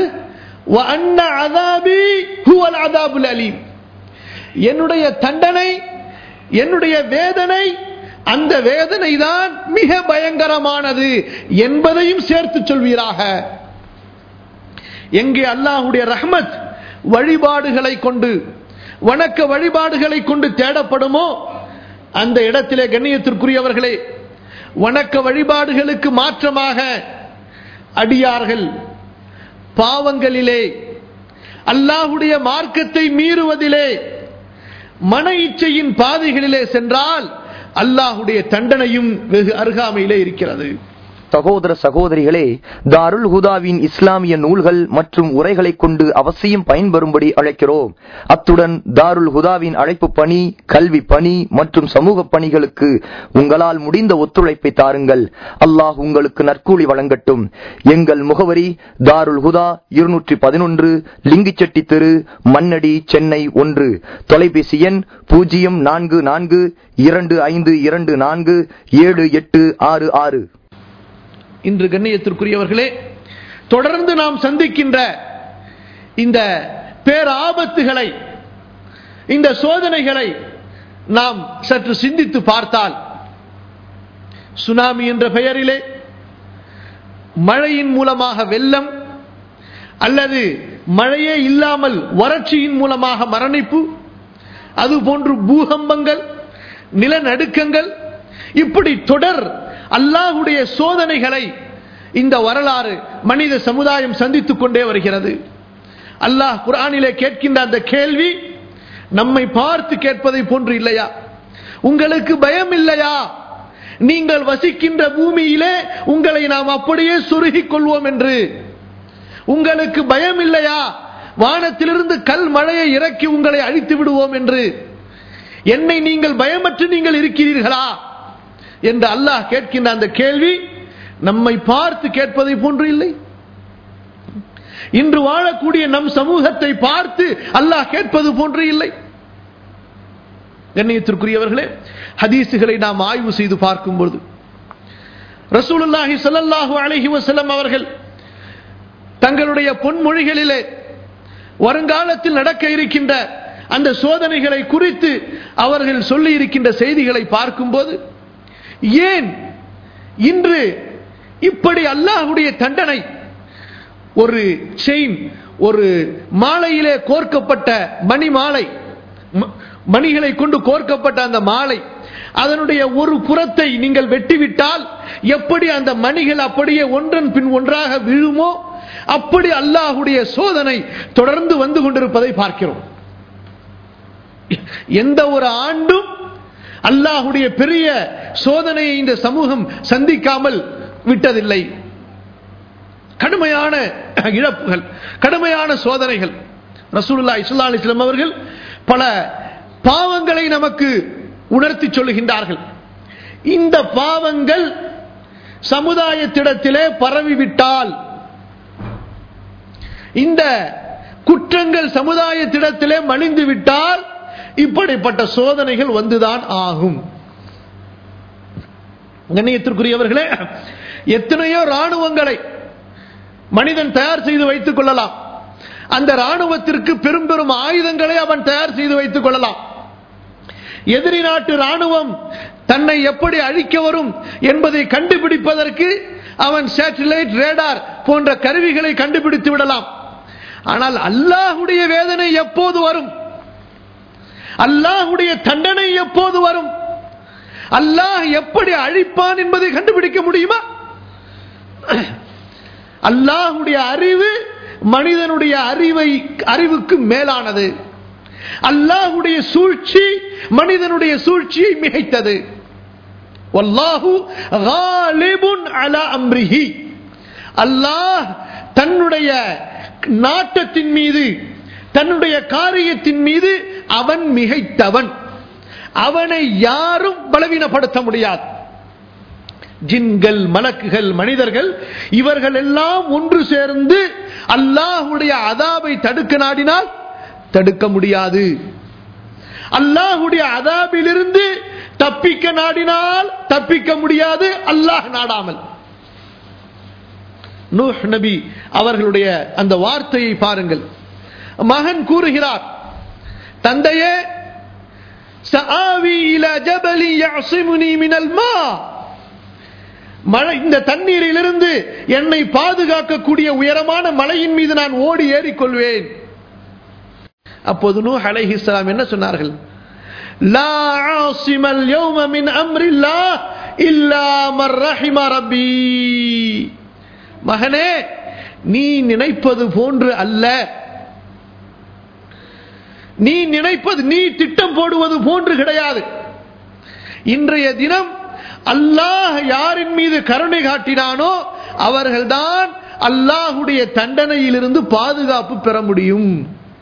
என்னுடைய தண்டனை என்னுடைய வேதனை அந்த வேதனை தான் மிக பயங்கரமானது என்பதையும் சேர்த்து சொல்வீராக எங்கே அல்லாஹுடைய ரஹ்மத் வழிபாடுகளை கொண்டு வணக்க வழிபாடுகளை கொண்டு தேடப்படுமோ அந்த இடத்திலே கண்ணியத்திற்குரியவர்களே வணக்க வழிபாடுகளுக்கு மாற்றமாக அடியார்கள் பாவங்களிலே அல்லாஹுடைய மார்க்கத்தை மீறுவதிலே மன இச்சையின் பாதைகளிலே சென்றால் அல்லாஹுடைய தண்டனையும் வெகு அருகாமையிலே இருக்கிறது சகோதர சகோதரிகளே தாருல் ஹுதாவின் இஸ்லாமிய நூல்கள் மற்றும் உரைகளை கொண்டு அவசியம் பயன்பெறும்படி அழைக்கிறோம் அத்துடன் தாருல் ஹுதாவின் அழைப்பு பணி கல்வி பணி மற்றும் சமூக பணிகளுக்கு உங்களால் முடிந்த ஒத்துழைப்பை தாருங்கள் அல்லாஹ் உங்களுக்கு நற்கூலி வழங்கட்டும் எங்கள் முகவரி தாருல் ஹுதா இருநூற்றி பதினொன்று லிங்கிச்செட்டி தெரு மண்ணடி சென்னை ஒன்று தொலைபேசி எண் பூஜ்ஜியம் நான்கு நான்கு இரண்டு ஐந்து இரண்டு நான்கு ஏழு எட்டு ஆறு ஆறு இன்று கண்ணியத்திற்குரியவர்களே தொடர்ந்து நாம் சந்திக்கின்ற இந்த பேராபத்துகளை இந்த சோதனைகளை நாம் சற்று சிந்தித்து பார்த்தால் சுனாமி என்ற பெயரிலே மழையின் மூலமாக வெள்ளம் அல்லது மழையே இல்லாமல் வறட்சியின் மூலமாக மரணிப்பு அதுபோன்று பூகம்பங்கள் நிலநடுக்கங்கள் இப்படி தொடர் அல்லாஹுடைய சோதனைகளை இந்த வரலாறு மனித சமுதாயம் சந்தித்துக் கொண்டே வருகிறது அல்லாஹ் குரானிலே கேட்கின்ற அந்த கேள்வி நம்மை பார்த்து கேட்பதை போன்று இல்லையா உங்களுக்கு பயம் இல்லையா நீங்கள் வசிக்கின்ற பூமியிலே உங்களை நாம் அப்படியே சுருகிக் கொள்வோம் என்று உங்களுக்கு பயம் இல்லையா வானத்திலிருந்து கல் மழையை இறக்கி உங்களை அழித்து விடுவோம் என்று என்னை நீங்கள் பயமற்று நீங்கள் இருக்கிறீர்களா என்று அல்லாஹ் கேட்கின்ற அந்த கேள்வி நம்மை பார்த்து கேட்பதை போன்று இல்லை இன்று வாழக்கூடிய நம் சமூகத்தை பார்த்து அல்லாஹ் கேட்பது போன்று இல்லை கண்ணியத்திற்குரியவர்களே ஹதீசுகளை நாம் ஆய்வு செய்து பார்க்கும்போது ரசூலுல்லாஹி ஸல்லல்லாஹு அலைஹி வஸல்லம் அவர்கள் தங்களுடைய பொன்மொழிகளிலே வருங்காலத்தில் நடக்க இருக்கின்ற அந்த சோதனைகளை குறித்து அவர்கள் சொல்லி இருக்கின்ற செய்திகளை பார்க்கும்போது ஏன் இன்று இப்படி அல்லாஹுடைய தண்டனை ஒரு செயின் ஒரு மாலையிலே கோர்க்கப்பட்ட மணி மாலை மணிகளை கொண்டு கோர்க்கப்பட்ட அந்த மாலை அதனுடைய ஒரு புறத்தை நீங்கள் வெட்டிவிட்டால் எப்படி அந்த மணிகள் அப்படியே ஒன்றன் பின் ஒன்றாக விழுமோ அப்படி அல்லாஹுடைய சோதனை தொடர்ந்து வந்து கொண்டிருப்பதை பார்க்கிறோம் எந்த ஒரு ஆண்டும் அல்லாஹுடைய பெரிய சோதனையை இந்த சமூகம் சந்திக்காமல் விட்டதில்லை கடுமையான இழப்புகள் கடுமையான சோதனைகள் ரசூலுல்லா இஸ்லா அலிஸ்லாம் அவர்கள் பல பாவங்களை நமக்கு உணர்த்தி சொல்லுகின்றார்கள் இந்த பாவங்கள் சமுதாயத்திடத்திலே பரவிவிட்டால் இந்த குற்றங்கள் சமுதாயத்திடத்திலே மலிந்து விட்டால் இப்படிப்பட்ட சோதனைகள் வந்துதான் ஆகும் கண்ணியத்திற்குரியவர்களே எத்தனையோ ராணுவங்களை மனிதன் தயார் செய்து வைத்துக் கொள்ளலாம் அந்த ராணுவத்திற்கு பெரும் பெரும் ஆயுதங்களை அவன் தயார் செய்து வைத்துக் கொள்ளலாம் எதிரி நாட்டு ராணுவம் தன்னை எப்படி அழிக்க வரும் என்பதை கண்டுபிடிப்பதற்கு அவன் சேட்டலைட் ரேடார் போன்ற கருவிகளை கண்டுபிடித்து விடலாம் ஆனால் அல்லாஹுடைய வேதனை எப்போது வரும் அல்லாஹுடைய தண்டனை எப்போது வரும் அல்லாஹ் எப்படி அழிப்பான் என்பதை கண்டுபிடிக்க முடியுமா அல்லாஹுடைய அறிவு மனிதனுடைய அறிவை அறிவுக்கு மேலானது அல்லாஹுடைய சூழ்ச்சி மனிதனுடைய சூழ்ச்சியை மிகைத்தது வல்லாஹு காலிபுன் அலா அம்ரிஹி அல்லாஹ் தன்னுடைய நாட்டத்தின் மீது தன்னுடைய காரியத்தின் மீது அவன் மிகைத்தவன் அவனை யாரும் பலவீனப்படுத்த முடியாது ஜின்கள் மலக்குகள் மனிதர்கள் இவர்கள் எல்லாம் ஒன்று சேர்ந்து அல்லாஹுடைய அதாபை தடுக்க நாடினால் தடுக்க முடியாது அல்லாஹுடைய அதாபிலிருந்து தப்பிக்க நாடினால் தப்பிக்க முடியாது அல்லாஹ் நாடாமல் நூஹ் நபி அவர்களுடைய அந்த வார்த்தையை பாருங்கள் மகன் கூறுகிறார் தந்தையே சஆவி இலா ஜபலி யஅசிமுனி மினல் மா மழை இந்த தண்ணீரிலிருந்து என்னை பாதுகாக்கக்கூடிய உயரமான மலையின் மீது நான் ஓடி ஏறிக்கொள்வேன் அப்போது நூ அலைஹிஸ்ஸலாம் என்ன சொன்னார்கள் லா ஆசிமல் யௌம மின் அம்ரில்லாஹ் இல்லா மர் ரஹிம ரப்பி மகனே நீ நினைப்பது போன்று அல்ல நீ நினைப்பது நீ திட்டம் போடுவது போன்று கிடையாது இன்றைய தினம் அல்லாஹ் யாரின் மீது கருணை காட்டினானோ அவர்கள்தான் அல்லாஹுடைய தண்டனையிலிருந்து பாதுகாப்பு பெற முடியும்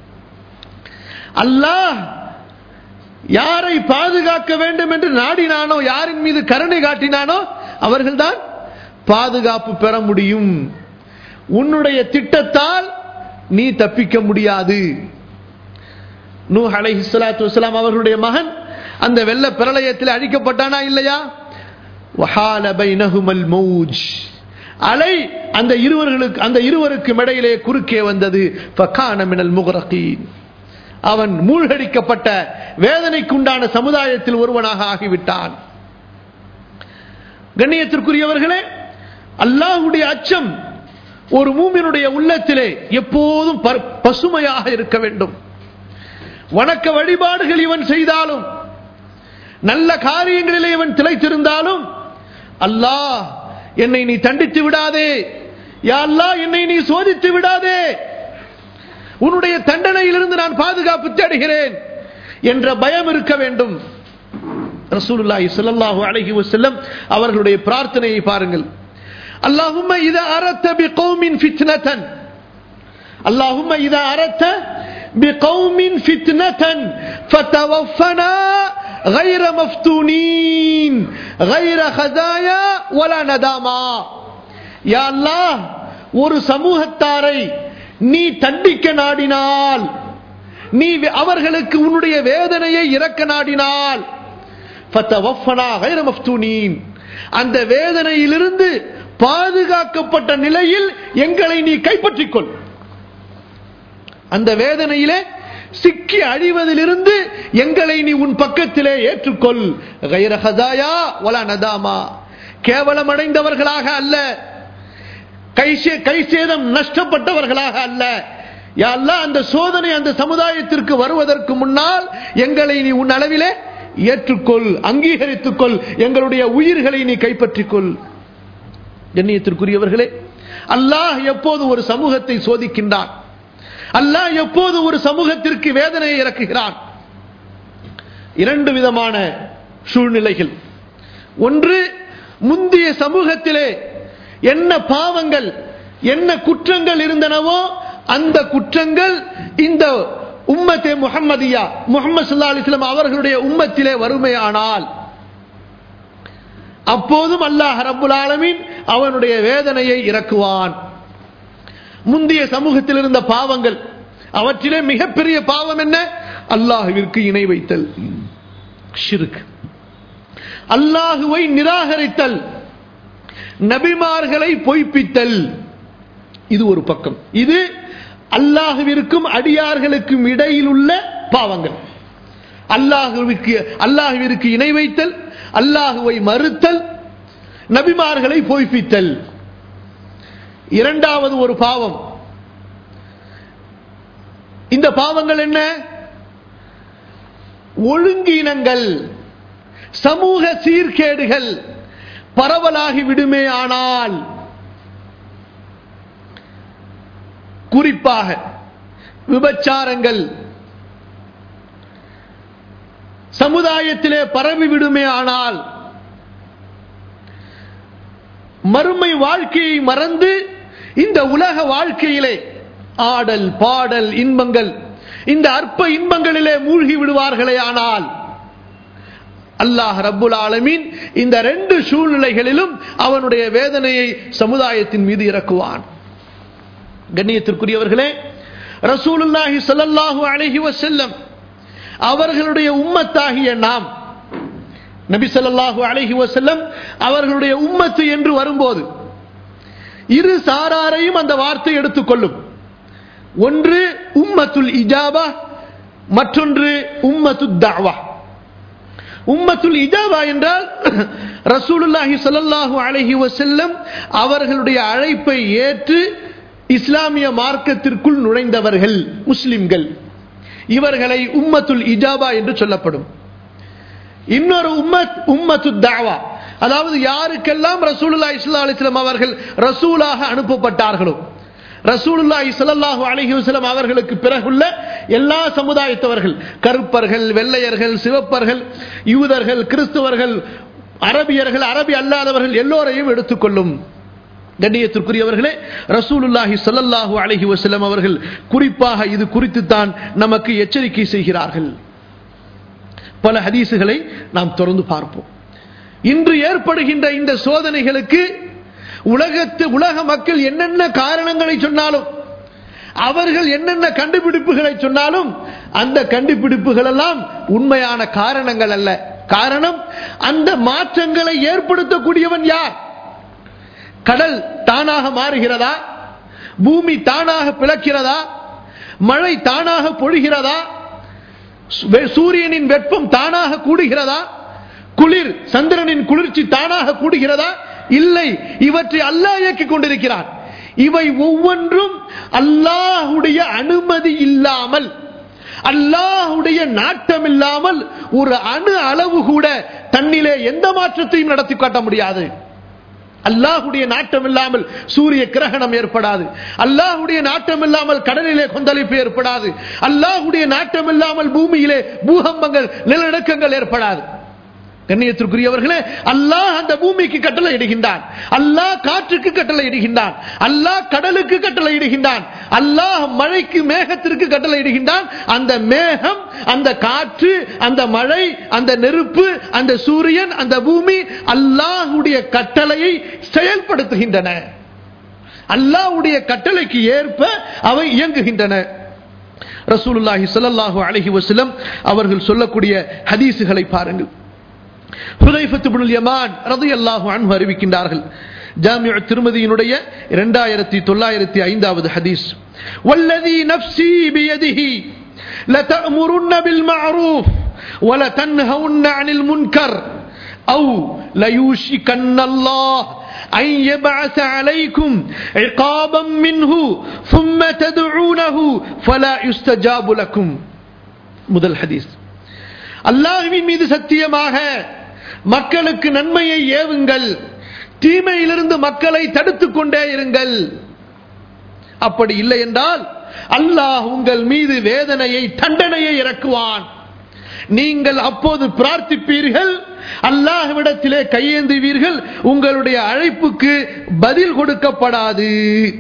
அல்லாஹ் யாரை பாதுகாக்க வேண்டும் என்று நாடினானோ யாரின் மீது கருணை காட்டினானோ அவர்கள்தான் பாதுகாப்பு பெற முடியும் உன்னுடைய திட்டத்தால் நீ தப்பிக்க முடியாது நூ அலைஹி ஸலாத்து வஸலாம் அவர்களுடைய மகன் அந்த வெள்ள பிரளயத்தில் அழிக்கப்பட்டானா இல்லையா வஹால பைனஹுமல் மௌஜ் அலை அந்த இருவர்களுக்கு அந்த இருவருக்கு இடையிலே குறுக்கே வந்தது ஃபகான மினல் முகரகீன் அவன் மூழ்கடிக்கப்பட்ட வேதனைக்குண்டான சமுதாயத்தில் ஒருவனாக ஆகிவிட்டான் கண்ணியத்திற்குரியவர்களே அல்லாஹுடைய அச்சம் ஒரு மூமினுடைய உள்ளத்திலே எப்போதும் பர்- பசுமையாக இருக்க வேண்டும் வணக்க வழிபாடுகள் இவன் செய்தாலும் நல்ல காரியங்களிலே இவன் திளைத்திருந்தாலும் அல்லாஹ் என்னை நீ தண்டித்து விடாதே யா அல்லாஹ் என்னை நீ சோதித்து விடாதே உன்னுடைய தண்டனையிலிருந்து நான் பாதுகாப்பு தேடுகிறேன் என்ற பயம் இருக்க வேண்டும் ரசூலுல்லாஹி ஸல்லல்லாஹு அலைஹி வஸல்லம் அவர்களுடைய பிரார்த்தனையை பாருங்கள் அல்லாஹும்ம இதா அரத்த பிகௌமின் ஃபித்னதன் اللهم إذا أردت بقوم فتنة فتوفنا غير مفتونين غير خزايا ولا نداما يا الله ஒரு சமூகத்தாரை நீ தண்டிக்க நாடினால் நீ அவர்களுக்கு உன்னுடைய வேதனையை இறக்க நாடினால் ஃபத்தவஃபனா கைர மஃப்தூனீன். அந்த வேதனையிலிருந்து பாதுகாக்கப்பட்ட நிலையில் எங்களை நீ கைப்பற்றிக் கொள் அந்த வேதனையிலே சிக்கி அழிவதிலிருந்து எங்களை நீ உன் பக்கத்திலே ஏற்றுக்கொள் கைர ஹதாயா வலா நதாமா கேவலம் அடைந்தவர்களாக அல்ல கை சே- கை சேதம் நஷ்டப்பட்டவர்களாக அல்ல யா அல்லாஹ் அந்த சோதனை அந்த சமுதாயத்திற்கு வருவதற்கு முன்னால் எங்களை நீ உன் அளவிலே ஏற்றுக்கொள் அங்கீகரித்துக் கொள் எங்களுடைய உயிர்களை நீ கைப்பற்றிக் கொள் கண்ணியத்திற்குரியவர்களே அல்லாஹ் எப்போது ஒரு சமூகத்தை சோதிக்கின்றான் அல்லாஹ் எப்போது ஒரு சமூகத்திற்கு வேதனையை இறக்குகிறான் இரண்டு விதமான சூழ்நிலைகள் ஒன்று முந்தைய சமூகத்திலே என்ன பாவங்கள் என்ன குற்றங்கள் இருந்தனவோ அந்த குற்றங்கள் இந்த உம்மத்தே முஹம்மதியா முகமது சல்லா அலிஸ்லாம் அவர்களுடைய உம்மத்திலே வறுமையானால் அப்போதும் அல்லாஹ் ரப்புல் ஆலமீன் அவனுடைய வேதனையை இறக்குவான் முந்தைய சமூகத்தில் இருந்த பாவங்கள் அவற்றிலே மிகப்பெரிய பாவம் என்ன அல்லாஹுவிற்கு இணை வைத்தல் ஷிர்க் அல்லாஹுவை நிராகரித்தல் நபிமார்களை பொய்ப்பித்தல் இது ஒரு பக்கம் இது அல்லாஹுவிற்கும் அடியார்களுக்கும் இடையில் உள்ள பாவங்கள் அல்லாஹுவிற்கு அல்லாஹுவிற்கு இணை வைத்தல் அல்லாஹுவை மறுத்தல் நபிமார்களை பொய்ப்பித்தல் இரண்டாவது ஒரு பாவம் இந்த பாவங்கள் என்ன ஒழுங்கீனங்கள் சமூக சீர்கேடுகள் பரவலாகி விடுமே ஆனால் குறிப்பாக விபச்சாரங்கள் சமுதாயத்திலே பரவி விடுமே ஆனால் மறுமை வாழ்க்கையை மறந்து இந்த உலக வாழ்க்கையிலே ஆடல் பாடல் இன்பங்கள் இந்த அற்ப இன்பங்களிலே மூழ்கி விடுவார்களே ஆனால் அல்லாஹ் ரப்புல் ஆலமீன் இந்த ரெண்டு சூழ்நிலைகளிலும் அவனுடைய வேதனையை சமுதாயத்தின் மீது இறக்குவான் கண்ணியத்திற்குரியவர்களே ரசூலுல்லாஹி ஸல்லல்லாஹு அலைஹி வஸல்லம் அவர்களுடைய உம்மத்தாகிய நாம் நபி ஸல்லல்லாஹு அலைஹி வஸல்லம் அவர்களுடைய உம்மத்து என்று வரும்போது இரு சாராரையும் அந்த வார்த்தை எடுத்துக்கொள்ளும் ஒன்று உம்மத்துல் இஜாபா மற்றொன்று உம்மத்து தாவா உம்மத்துல் இஜாபா என்றால் ரசூலுல்லாஹி ஸல்லல்லாஹு அலைஹி வஸல்லம் அவர்களுடைய அழைப்பை ஏற்று இஸ்லாமிய மார்க்கத்திற்குள் நுழைந்தவர்கள் முஸ்லிம்கள் இவர்களை உம்மத்துல் இஜாபா என்று சொல்லப்படும் இன்னொரு உம்மத் உம்மத்து தாவா அதாவது யாருக்கெல்லாம் ரசூலுல்லாஹி ஸல்லல்லாஹு அலைஹி வஸல்லம் அவர்கள் ரசூலாக அனுப்பப்பட்டார்களோ ரசூலுல்லாஹி ஸல்லல்லாஹு அலைஹி வஸல்லம் அவர்களுக்கு பிறகுள்ள எல்லா சமுதாயத்தவர்கள் கருப்பர்கள் வெள்ளையர்கள் சிவப்பர்கள் யூதர்கள் கிறிஸ்தவர்கள் அரபியர்கள் அரபி அல்லாதவர்கள் எல்லோரையும் எடுத்துக்கொள்ளும் கண்ணியத்திற்குரியவர்களே ரசூலுல்லாஹி ஸல்லல்லாஹு அலைஹி வஸல்லம் அவர்கள் குறிப்பாக இது குறித்து தான் நமக்கு எச்சரிக்கை செய்கிறார்கள் பல ஹதீசுகளை நாம் தொடர்ந்து பார்ப்போம் இன்று ஏற்படுகின்ற இந்த சோதனைகளுக்கு உலகத்து உலக மக்கள் என்னென்ன காரணங்களை சொன்னாலும் அவர்கள் என்னென்ன கண்டுபிடிப்புகளை சொன்னாலும் அந்த கண்டுபிடிப்புகள் எல்லாம் உண்மையான காரணங்கள் அல்ல காரணம் அந்த மாற்றங்களை ஏற்படுத்தக்கூடியவன் யார் கடல் தானாக மாறுகிறதா பூமி தானாக பிளக்கிறதா மழை தானாக பொழிகிறதா சூரியனின் வெப்பம் தானாக கூடுகிறதா குளிர் சந்திரனின் குளிர்ச்சி தானாக கூடுகிறதா இல்லை இவற்றை அல்லாஹ் இயக்கிக் கொண்டிருக்கிறான் இவை ஒவ்வொன்றும் அல்லாஹுடைய அனுமதி இல்லாமல் அல்லாஹுடைய நாட்டம் இல்லாமல் ஒரு அணு அளவு கூட தன்னிலே எந்த மாற்றத்தையும் நடத்தி காட்ட முடியாது அல்லாஹுடைய நாட்டம் இல்லாமல் சூரிய கிரகணம் ஏற்படாது அல்லாஹுடைய நாட்டம் இல்லாமல் கடலிலே கொந்தளிப்பு ஏற்படாது அல்லாஹுடைய நாட்டம் இல்லாமல் பூமியிலே பூகம்பங்கள் நிலநடுக்கங்கள் ஏற்படாது கண்ணியத்திற்குரியவர்களே அல்லாஹ் அந்த பூமிக்கு கட்டளை இடுகின்றான் அல்லாஹ் காற்றுக்கு கட்டளை இடுகின்றான் அல்லாஹ் கடலுக்கு கட்டளை இடுகின்றான் அல்லாஹ் மழைக்கு மேகத்திற்கு கட்டளை இடுகின்றான் அந்த மேகம் அந்த காற்று அந்த மழை அந்த நெருப்பு அந்த சூரியன் அந்த பூமி அல்லாஹுடைய கட்டளையை செயல்படுத்துகின்றன அல்லாஹுடைய கட்டளைக்கு ஏற்ப அவை இயங்குகின்றன ரசூலுல்லாஹி ஸல்லல்லாஹு அலைஹி வஸல்லம் அவர்கள் சொல்லக்கூடிய ஹதீஸுகளை பாருங்கள் ஹுதைஃபத் இப்னுல் யமான் ரலியல்லாஹு அன்ஹு அறிவிக்கின்றார்கள் ஜாமிஉ திருமதியினுடைய 2905வது ஹதீஸ் வல்லதி நஃப்ஸி பியதிஹி لتأمرن بالمعروف ولتنهون عن المنكر أو ليوشكن الله أن يبعث عليكم عقابا منه ثم تدعونه فلا يستجاب لكم முதல் ஹதீஸ் அல்லாஹுவின் மீது சத்தியமாக மக்களுக்கு நன்மையை ஏவுங்கள் தீமையிலிருந்து மக்களை தடுத்துக் கொண்டே இருங்கள் அப்படி இல்லை என்றால் அல்லாஹ் உங்கள் மீது வேதனையை தண்டனையை இறக்குவான் நீங்கள் அப்போது பிரார்த்திப்பீர்கள் அல்லாஹ்விடத்திலே கையேந்துவீர்கள் உங்களுடைய அழைப்புக்கு பதில் கொடுக்கப்படாது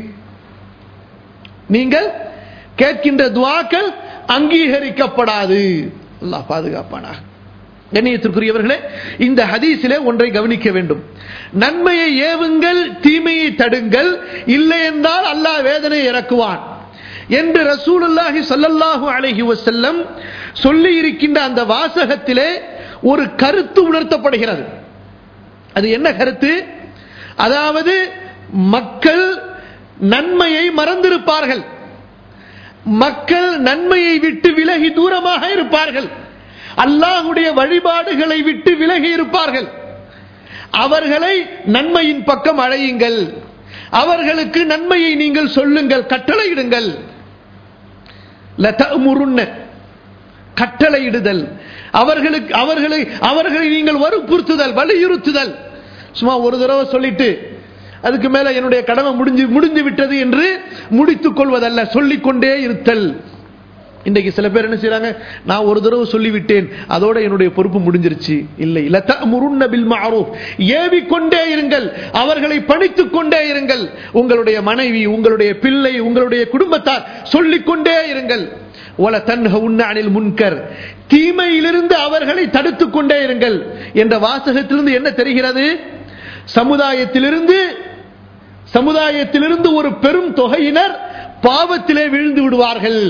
நீங்கள் கேட்கின்ற துவாக்கள் அங்கீகரிக்கப்படாது அல்லாஹ் பாதுகாப்பானா கண்ணியத்திற்குரியவர்களே இந்த ஹதீஸிலே ஒன்றை கவனிக்க வேண்டும் நன்மையை ஏவுங்கள் தீமையை தடுங்கள் இல்லை என்றால் அல்லாஹ் வேதனை இறக்குவான் என்று ரசூலுல்லாஹி ஸல்லல்லாஹு அலைஹி வஸல்லம் சொல்லி இருக்கின்ற அந்த வாசகத்திலே ஒரு கருத்து உணர்த்தப்படுகிறது அது என்ன கருத்து அதாவது மக்கள் நன்மையை மறந்திருப்பார்கள் மக்கள் நன்மையை விட்டு விலகி தூரமாக இருப்பார்கள் அல்லாஹுடைய வழிபாடுகளை விட்டு விலகி இருப்பார்கள் அவர்களை நன்மையின் பக்கம் அழையுங்கள் அவர்களுக்கு நன்மையை நீங்கள் சொல்லுங்கள் கட்டளையிடுங்கள் லதமுருன்ன கட்டளையிடுதல் அவர்களுக்கு அவர்களை அவர்களை நீங்கள் வற்புறுத்துதல் வலியுறுத்துதல் சும்மா ஒரு தடவை சொல்லிட்டு அதுக்கு மேல என்னுடைய கடமை முடிஞ்சு முடிந்து விட்டது என்று முடித்துக் கொள்வதல்ல சொல்லிக்கொண்டே இருத்தல் இன்றைக்கு சில பேர் என்ன செய்யறாங்க நான் ஒரு தடவை சொல்லிவிட்டேன் அதோட என்னுடைய பொறுப்பு முடிஞ்சிருச்சு இல்லை பில் மாரூஃப் ஏவிக்கொண்டே இருங்கள் அவர்களை படித்துக் கொண்டே இருங்கள் உங்களுடைய மனைவி உங்களுடைய பிள்ளை உங்களுடைய குடும்பத்தார் சொல்லிக்கொண்டே இருங்கள் ஒல தன்ஹ அனில் முன்கர் தீமையிலிருந்து அவர்களை தடுத்துக் கொண்டே இருங்கள் என்ற வாசகத்திலிருந்து என்ன தெரிகிறது சமுதாயத்திலிருந்து சமுதாயத்திலிருந்து ஒரு பெரும் தொகையினர் பாவத்திலே விழுந்து விடுவார்கள்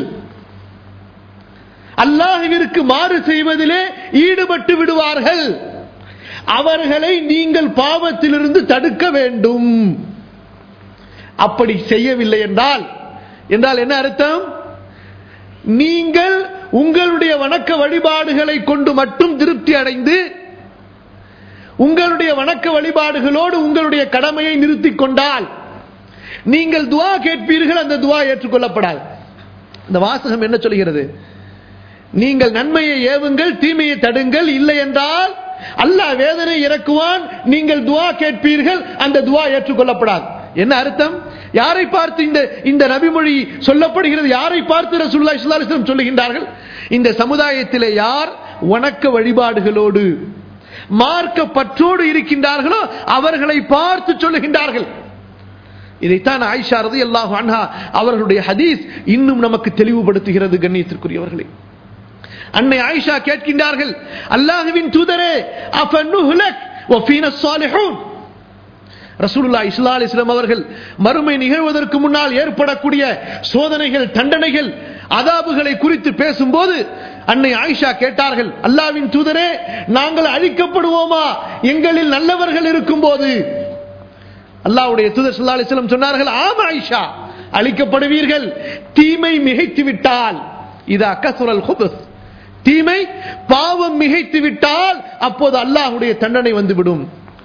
அல்லாஹுவிற்கு மாறு செய்வதிலே ஈடுபட்டு விடுவார்கள் அவர்களை நீங்கள் பாவத்திலிருந்து தடுக்க வேண்டும் அப்படி செய்யவில்லை என்றால் என்றால் என்ன அர்த்தம் நீங்கள் உங்களுடைய வணக்க வழிபாடுகளை கொண்டு மட்டும் திருப்தி அடைந்து உங்களுடைய வணக்க வழிபாடுகளோடு உங்களுடைய கடமையை நிறுத்திக் கொண்டால் நீங்கள் துவா கேட்பீர்கள் அந்த துவா ஏற்றுக்கொள்ளப்படாது இந்த வாசகம் என்ன சொல்கிறது நீங்கள் நன்மையை ஏவுங்கள் தீமையை தடுங்கள் இல்லை என்றால் அல்லாஹ் வேதனை இறக்குவான் நீங்கள் துவா கேட்பீர்கள் அந்த துவா ஏற்றுக்கொள்ளப்படாது என்ன அர்த்தம் யாரை பார்த்து இந்த இந்த நபிமொழி சொல்லப்படுகிறது யாரை பார்த்து ரசூல்லா இஸ்லாம் சொல்லுகின்றார்கள் இந்த சமுதாயத்திலே யார் வணக்க வழிபாடுகளோடு மார்க்க பற்றோடு இருக்கின்றார்களோ அவர்களை பார்த்து சொல்லுகின்றார்கள் இதைத்தான் ஆயிஷா ரதி அல்லாஹ் அன்ஹா அவர்களுடைய ஹதீஸ் இன்னும் நமக்கு தெளிவுபடுத்துகிறது கண்ணியத்திற்குரியவர்களே அன்னை ஆயிஷா கேட்கின்றார்கள் அல்லாஹுவின் தூதரே அஃபன்னுஹுலக் வஃபீன ஸாலிஹூன் ரசூலுல்லாஹி ஸல்லல்லாஹு அலைஹி வஸல்லம் அவர்கள் மறுமை நிகழ்வதற்கு முன்னால் ஏற்படக்கூடிய சோதனைகள் தண்டனைகள் அதாபுகளை குறித்து பேசும்போது அன்னை ஆயிஷா கேட்டார்கள் அல்லாவின் தூதரே நாங்கள் அழிக்கப்படுவோமா எங்களில் நல்லவர்கள் இருக்கும் போது அல்லாவுடைய தூதர் ஸல்லல்லாஹு அலைஹி வஸல்லம் சொன்னார்கள் ஆம் ஆயிஷா அழிக்கப்படுவீர்கள் தீமை மிகைத்து விட்டால் இதா கசுரல் ஹுபஸ் தீமை பாவம் மிகைத்து விட்டால் அப்போது அல்லாஹுடைய தண்டனை வந்துவிடும்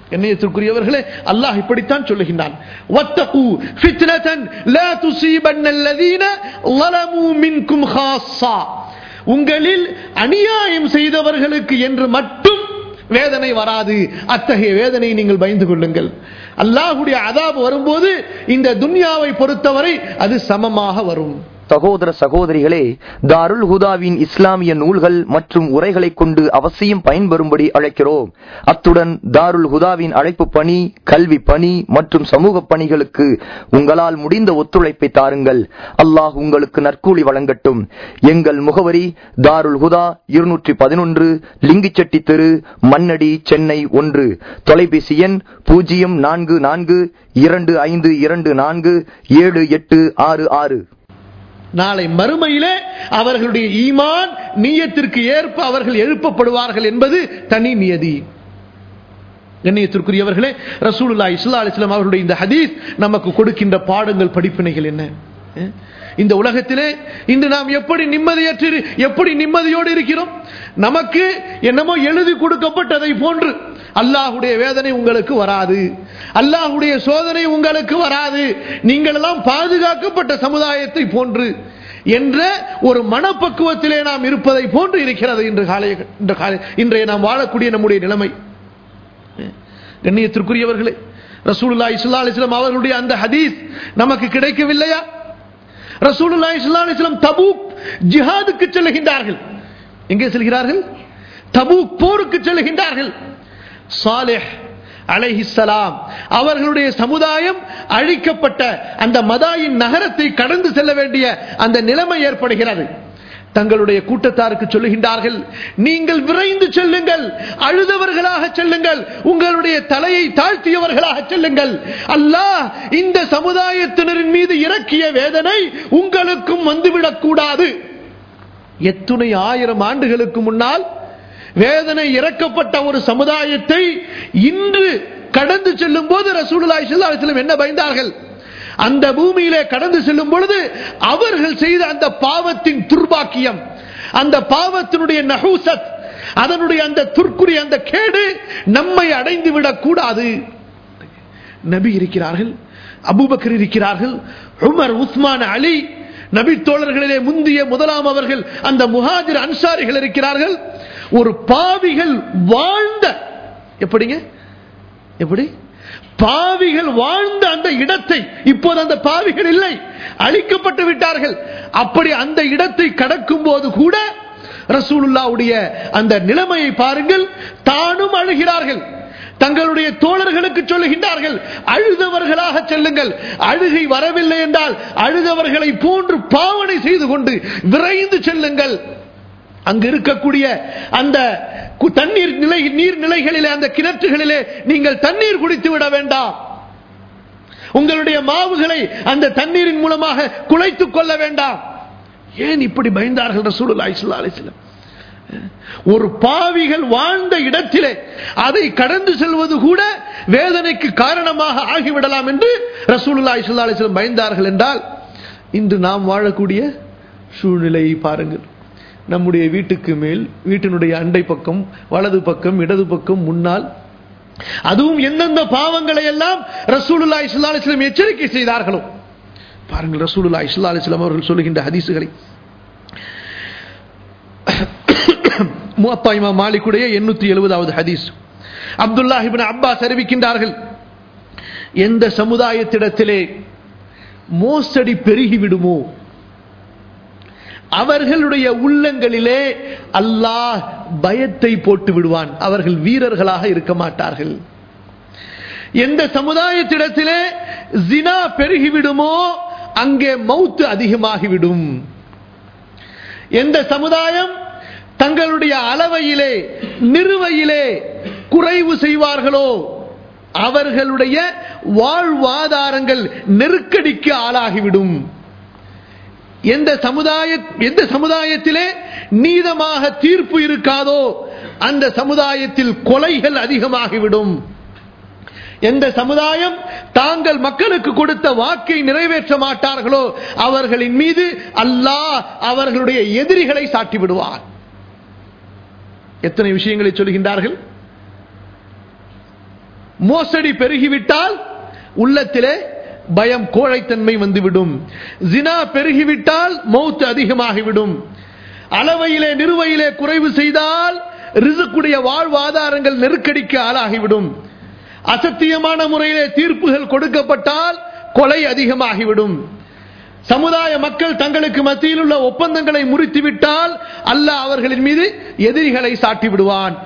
கண்ணியத்திற்குரியவர்களே அல்லாஹ் இப்படித்தான் சொல்லுகின்றான் வத்தகு ஃபித்னதன் லா துஸீபன்ன அல்லதீன ظلموا منكم خاصة உங்களில் அநியாயம் செய்தவர்களுக்கு என்று மட்டும் வேதனை வராது அத்தகைய வேதனை நீங்கள் பயந்து கொள்ளுங்கள் அல்லாஹுடைய அதாபு வரும்போது இந்த துன்யாவை பொறுத்தவரை அது சமமாக வரும் சகோதர சகோதரிகளே தாருல் ஹுதாவின் இஸ்லாமிய நூல்கள் மற்றும் உரைகளை கொண்டு அவசியம் பயன்பெறும்படி அழைக்கிறோம் அத்துடன் தாருல் ஹுதாவின் அழைப்பு பணி கல்வி பணி மற்றும் சமூக பணிகளுக்கு உங்களால் முடிந்த ஒத்துழைப்பை தாருங்கள் அல்லாஹ் உங்களுக்கு நற்கூலி வழங்கட்டும் எங்கள் முகவரி தாருல் ஹுதா இருநூற்றி பதினொன்று லிங்கிச்செட்டி தெரு மண்ணடி சென்னை ஒன்று தொலைபேசி எண் பூஜ்ஜியம் நான்கு நான்கு இரண்டு ஐந்து இரண்டு நான்கு ஏழு எட்டு ஆறு ஆறு நாளை மறுமையிலே அவர்களுடைய ஈமான் நீயத்திற்கு ஏற்ப அவர்கள் எழுப்பப்படுவார்கள் என்பது தனி நியதி கண்ணியத்திற்குரியவர்களே ரசூலுல்லா இஸ்லா அலிஸ்லாம் அவர்களுடைய இந்த ஹதீஸ் நமக்கு கொடுக்கின்ற பாடங்கள் படிப்பினைகள் என்ன அஹ்? இந்த உலகத்திலே இன்று நாம் எப்படி நிம்மதியற்று எப்படி நிம்மதியோடு இருக்கிறோம் நமக்கு என்னமோ எழுதி கொடுக்கப்பட்டதை போன்று அல்லாஹுடைய வேதனை உங்களுக்கு வராது அல்லாஹுடைய சோதனை உங்களுக்கு வராது நீங்கள் எல்லாம் பாதுகாக்கப்பட்ட சமுதாயத்தை போன்று என்ற ஒரு மனப்பக்குவத்திலே நாம் இருப்பதை போன்று இருக்கிறது இன்று காலை இன்று காலை இன்றைய நாம் வாழக்கூடிய நம்முடைய நிலைமை கண்ணியத்திற்குரியவர்களே ரசூலுல்லா இஸ்லா அலிஸ்லாம் அவர்களுடைய அந்த ஹதீஸ் நமக்கு கிடைக்கவில்லையா ரசூலுல்லா இஸ்லா அலிஸ்லாம் தபூக் ஜிஹாதுக்கு செல்லுகின்றார்கள் எங்கே செல்கிறார்கள் தபூக் போருக்கு செல்லுகின்றார்கள் சாலிஹ் அலைஹிஸ்ஸலாம் அவர்களுடைய சமுதாயம் அழிக்கப்பட்ட அந்த மதாயின் நகரத்தை கடந்து செல்ல வேண்டிய அந்த நிலைமை ஏற்படுகிறது தங்களுடைய கூட்டத்தாருக்கு சொல்லுகின்றார்கள் நீங்கள் விரைந்து செல்லுங்கள் அழுதவர்களாக செல்லுங்கள் உங்களுடைய தலையை தாழ்த்தியவர்களாக செல்லுங்கள் அல்லாஹ் இந்த சமுதாயத்தினரின் மீது இறக்கிய வேதனை உங்களுக்கும் வந்துவிடக் கூடாது எத்துணை ஆயிரம் ஆண்டுகளுக்கு முன்னால் வேதனை இறக்கப்பட்ட ஒரு சமுதாயத்தை இன்று கடந்து செல்லும் போது ரசூலுல்லாஹி ஸல்லல்லாஹு அலைஹி வஸல்லம் என்ன பயந்தார்கள் அந்த பூமியிலே கடந்து செல்லும் பொழுது அவர்கள் செய்த அந்த பாவத்தின் துர்பாக்கியம் அந்த பாவத்தினுடைய நஹூசத் அதனுடைய அந்த துர்க்குறி அந்த கேடு நம்மை அடைந்து விடக் கூடாது நபி இருக்கிறார்கள் அபூபக்கர் இருக்கிறார்கள் உமர் உஸ்மான் அலி நபி தோழர்களிலே முந்திய முதலாம் அவர்கள் அந்த முஹாஜிர் அன்சாரிகள் இருக்கிறார்கள் ஒரு பாவிகள் வாழ்ந்த எப்படிங்க எப்படி பாவிகள் வாழ்ந்த அந்த இடத்தை இப்போது அந்த பாவிகள் இல்லை அழிக்கப்பட்டு விட்டார்கள் அப்படி அந்த இடத்தை கடக்கும் போது கூட ரசூலுல்லாவுடைய அந்த நிலைமையை பாருங்கள் தானும் அழுகிறார்கள் தங்களுடைய தோழர்களுக்கு சொல்லுகின்றார்கள் அழுதவர்களாக செல்லுங்கள் அழுகை வரவில்லை என்றால் அழுதவர்களை போன்று பாவனை செய்து கொண்டு விரைந்து செல்லுங்கள் அங்கு இருக்கக்கூடிய அந்த கு- தண்ணீர் நிலை நீர்நிலைகளிலே அந்த கிணற்றுகளிலே நீங்கள் தண்ணீர் குடித்து விட வேண்டாம் உங்களுடைய மாவுகளை அந்த தண்ணீரின் மூலமாக குலைத்துக் கொள்ள வேண்டாம் ஏன் இப்படி பயந்தார்கள் ரசூலுல்லாஹி ஸல்லல்லாஹு அலைஹி வஸல்லம் ஒரு பாவிகள் வாழ்ந்த இடத்திலே அதை கடந்து செல்வது கூட வேதனைக்கு காரணமாக ஆகிவிடலாம் என்று ரசூலுல்லாஹி ஸல்லல்லாஹு அலைஹி வஸல்லம் பயந்தார்கள் என்றால் இன்று நாம் வாழக்கூடிய சூழ்நிலையை பாருங்கள் நம்முடைய வீட்டுக்கு மேல் வீட்டினுடைய அண்டை பக்கம் வலது பக்கம் இடது பக்கம் முன்னால் அதுவும் எந்தெந்த பாவங்களை எல்லாம் ரசூலுல்லாஹி ஸல்லல்லாஹு அலைஹி வஸல்லம் எச்சரிக்கை செய்தார்களோ பாருங்கள் ரசூலுல்லாஹி ஸல்லல்லாஹு அலைஹி வஸல்லம் அவர்கள் சொல்லுகின்ற ஹதீசுகளை முஅத்தா இமாம் மாலிக்குடைய எண்ணூத்தி எழுபதாவது ஹதீஸ் அப்துல்லாஹ் இப்னு அப்பாஸ் அறிவிக்கின்றார்கள் எந்த சமுதாயத்திடத்திலே மோசடி பெருகி விடுமோ அவர்களுடைய உள்ளங்களிலே அல்லாஹ் பயத்தை போட்டு விடுவான் அவர்கள் வீரர்களாக இருக்க மாட்டார்கள் எந்த சமுதாயத்திடத்திலே ஜினா பெருகிவிடுமோ அங்கே மௌத்து அதிகமாகிவிடும் எந்த சமுதாயம் தங்களுடைய அளவையிலே நிறுவையிலே குறைவு செய்வார்களோ அவர்களுடைய வாழ்வாதாரங்கள் நெருக்கடிக்கு ஆளாகிவிடும் எந்த சமுதாய எந்த சமுதாயத்திலே நீதமாக தீர்ப்பு இருக்காதோ அந்த சமுதாயத்தில் கொலைகள் அதிகமாகிவிடும் எந்த சமுதாயம் தாங்கள் மக்களுக்கு கொடுத்த வாக்கை நிறைவேற்ற மாட்டார்களோ அவர்களின் மீது அல்லாஹ் அவர்களுடைய எதிரிகளை சாட்டி விடுவார் எத்தனை விஷயங்களை சொல்கின்றார்கள் மோசடி பெருகிவிட்டால் உள்ளத்திலே பயம் கோழைத்தன்மை வந்துவிடும் ஜினா பெருகிவிட்டால் மௌத் அதிகமாகிவிடும் அளவையிலே நிறுவையிலே குறைவு செய்தால் ரிசுக்குடைய வாழ்வாதாரங்கள் நெருக்கடிக்கு ஆளாகிவிடும் அசத்தியமான முறையிலே தீர்ப்புகள் கொடுக்கப்பட்டால் கொலை அதிகமாகிவிடும் சமுதாய மக்கள் தங்களுக்கு மத்தியில் உள்ள ஒப்பந்தங்களை முறித்துவிட்டால் அல்லாஹ் அவர்களின் மீது எதிரிகளை சாட்டி விடுவான்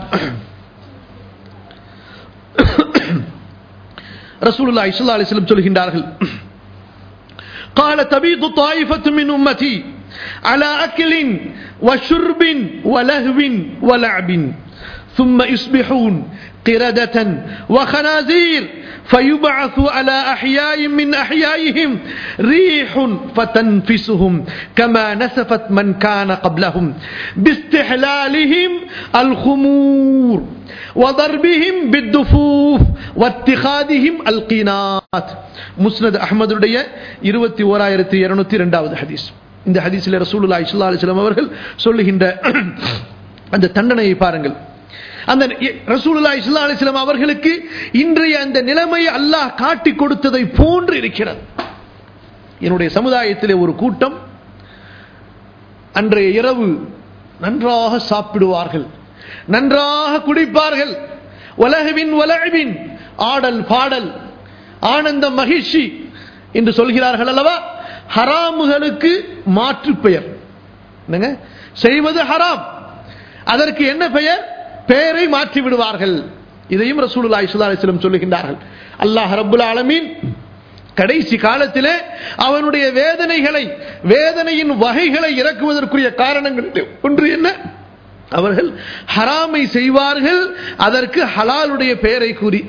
ரசூலுல்லா இஸ்லா அலிஸ்லம் சொல்கின்றார்கள் قال تبيض طائفة من أمتي على أكل وشرب ولهو ولعب ثم يصبحون قردة وخنازير فيبعث على أحياء من أحيائهم ريح فتنفسهم كما نسفت من كان قبلهم باستحلالهم الخمور وضربهم بالدفوف واتخاذهم القينات مسند أحمد உடைய இருபத்தி ஓராயிரத்தி இருநூத்தி இரண்டாவது ஹதீஸ் இந்த ஹதீஸில் ரசூலுல்லா இஸ்லா அலிஸ்லாம் அவர்கள் சொல்லுகின்ற அந்த தண்டனையை பாருங்கள் அந்த ரசூலுல்லா இஸ்லா அலிஸ்லாம் அவர்களுக்கு இன்றைய அந்த நிலைமையை அல்லாஹ் காட்டி கொடுத்ததை போன்று இருக்கிறது என்னுடைய சமுதாயத்திலே ஒரு கூட்டம் அன்றைய இரவு நன்றாக சாப்பிடுவார்கள் நன்றாக குடிப்பார்கள் உலகவின் உலகவின் ஆடல் பாடல் ஆனந்த மகிழ்ச்சி என்று சொல்கிறார்கள் அல்லவா ஹராமுகளுக்கு மாற்று பெயர் என்னங்க செய்வது ஹராம் அதற்கு என்ன பெயர் பெயரை மாற்றி விடுவார்கள் இதையும் ரசூலுல்லாஹி ஸல்லல்லாஹு அலைஹி வஸல்லம் சொல்லுகின்றார்கள் அல்லாஹ் ரப்புல் ஆலமீன் கடைசி காலத்திலே அவனுடைய வேதனைகளை வேதனையின் வகைகளை இறக்குவதற்குரிய காரணங்கள் ஒன்று என்ன அவர்கள் ஹராமை செய்வார்கள் அதற்கு ஹலாலுடைய பெயரை கூறி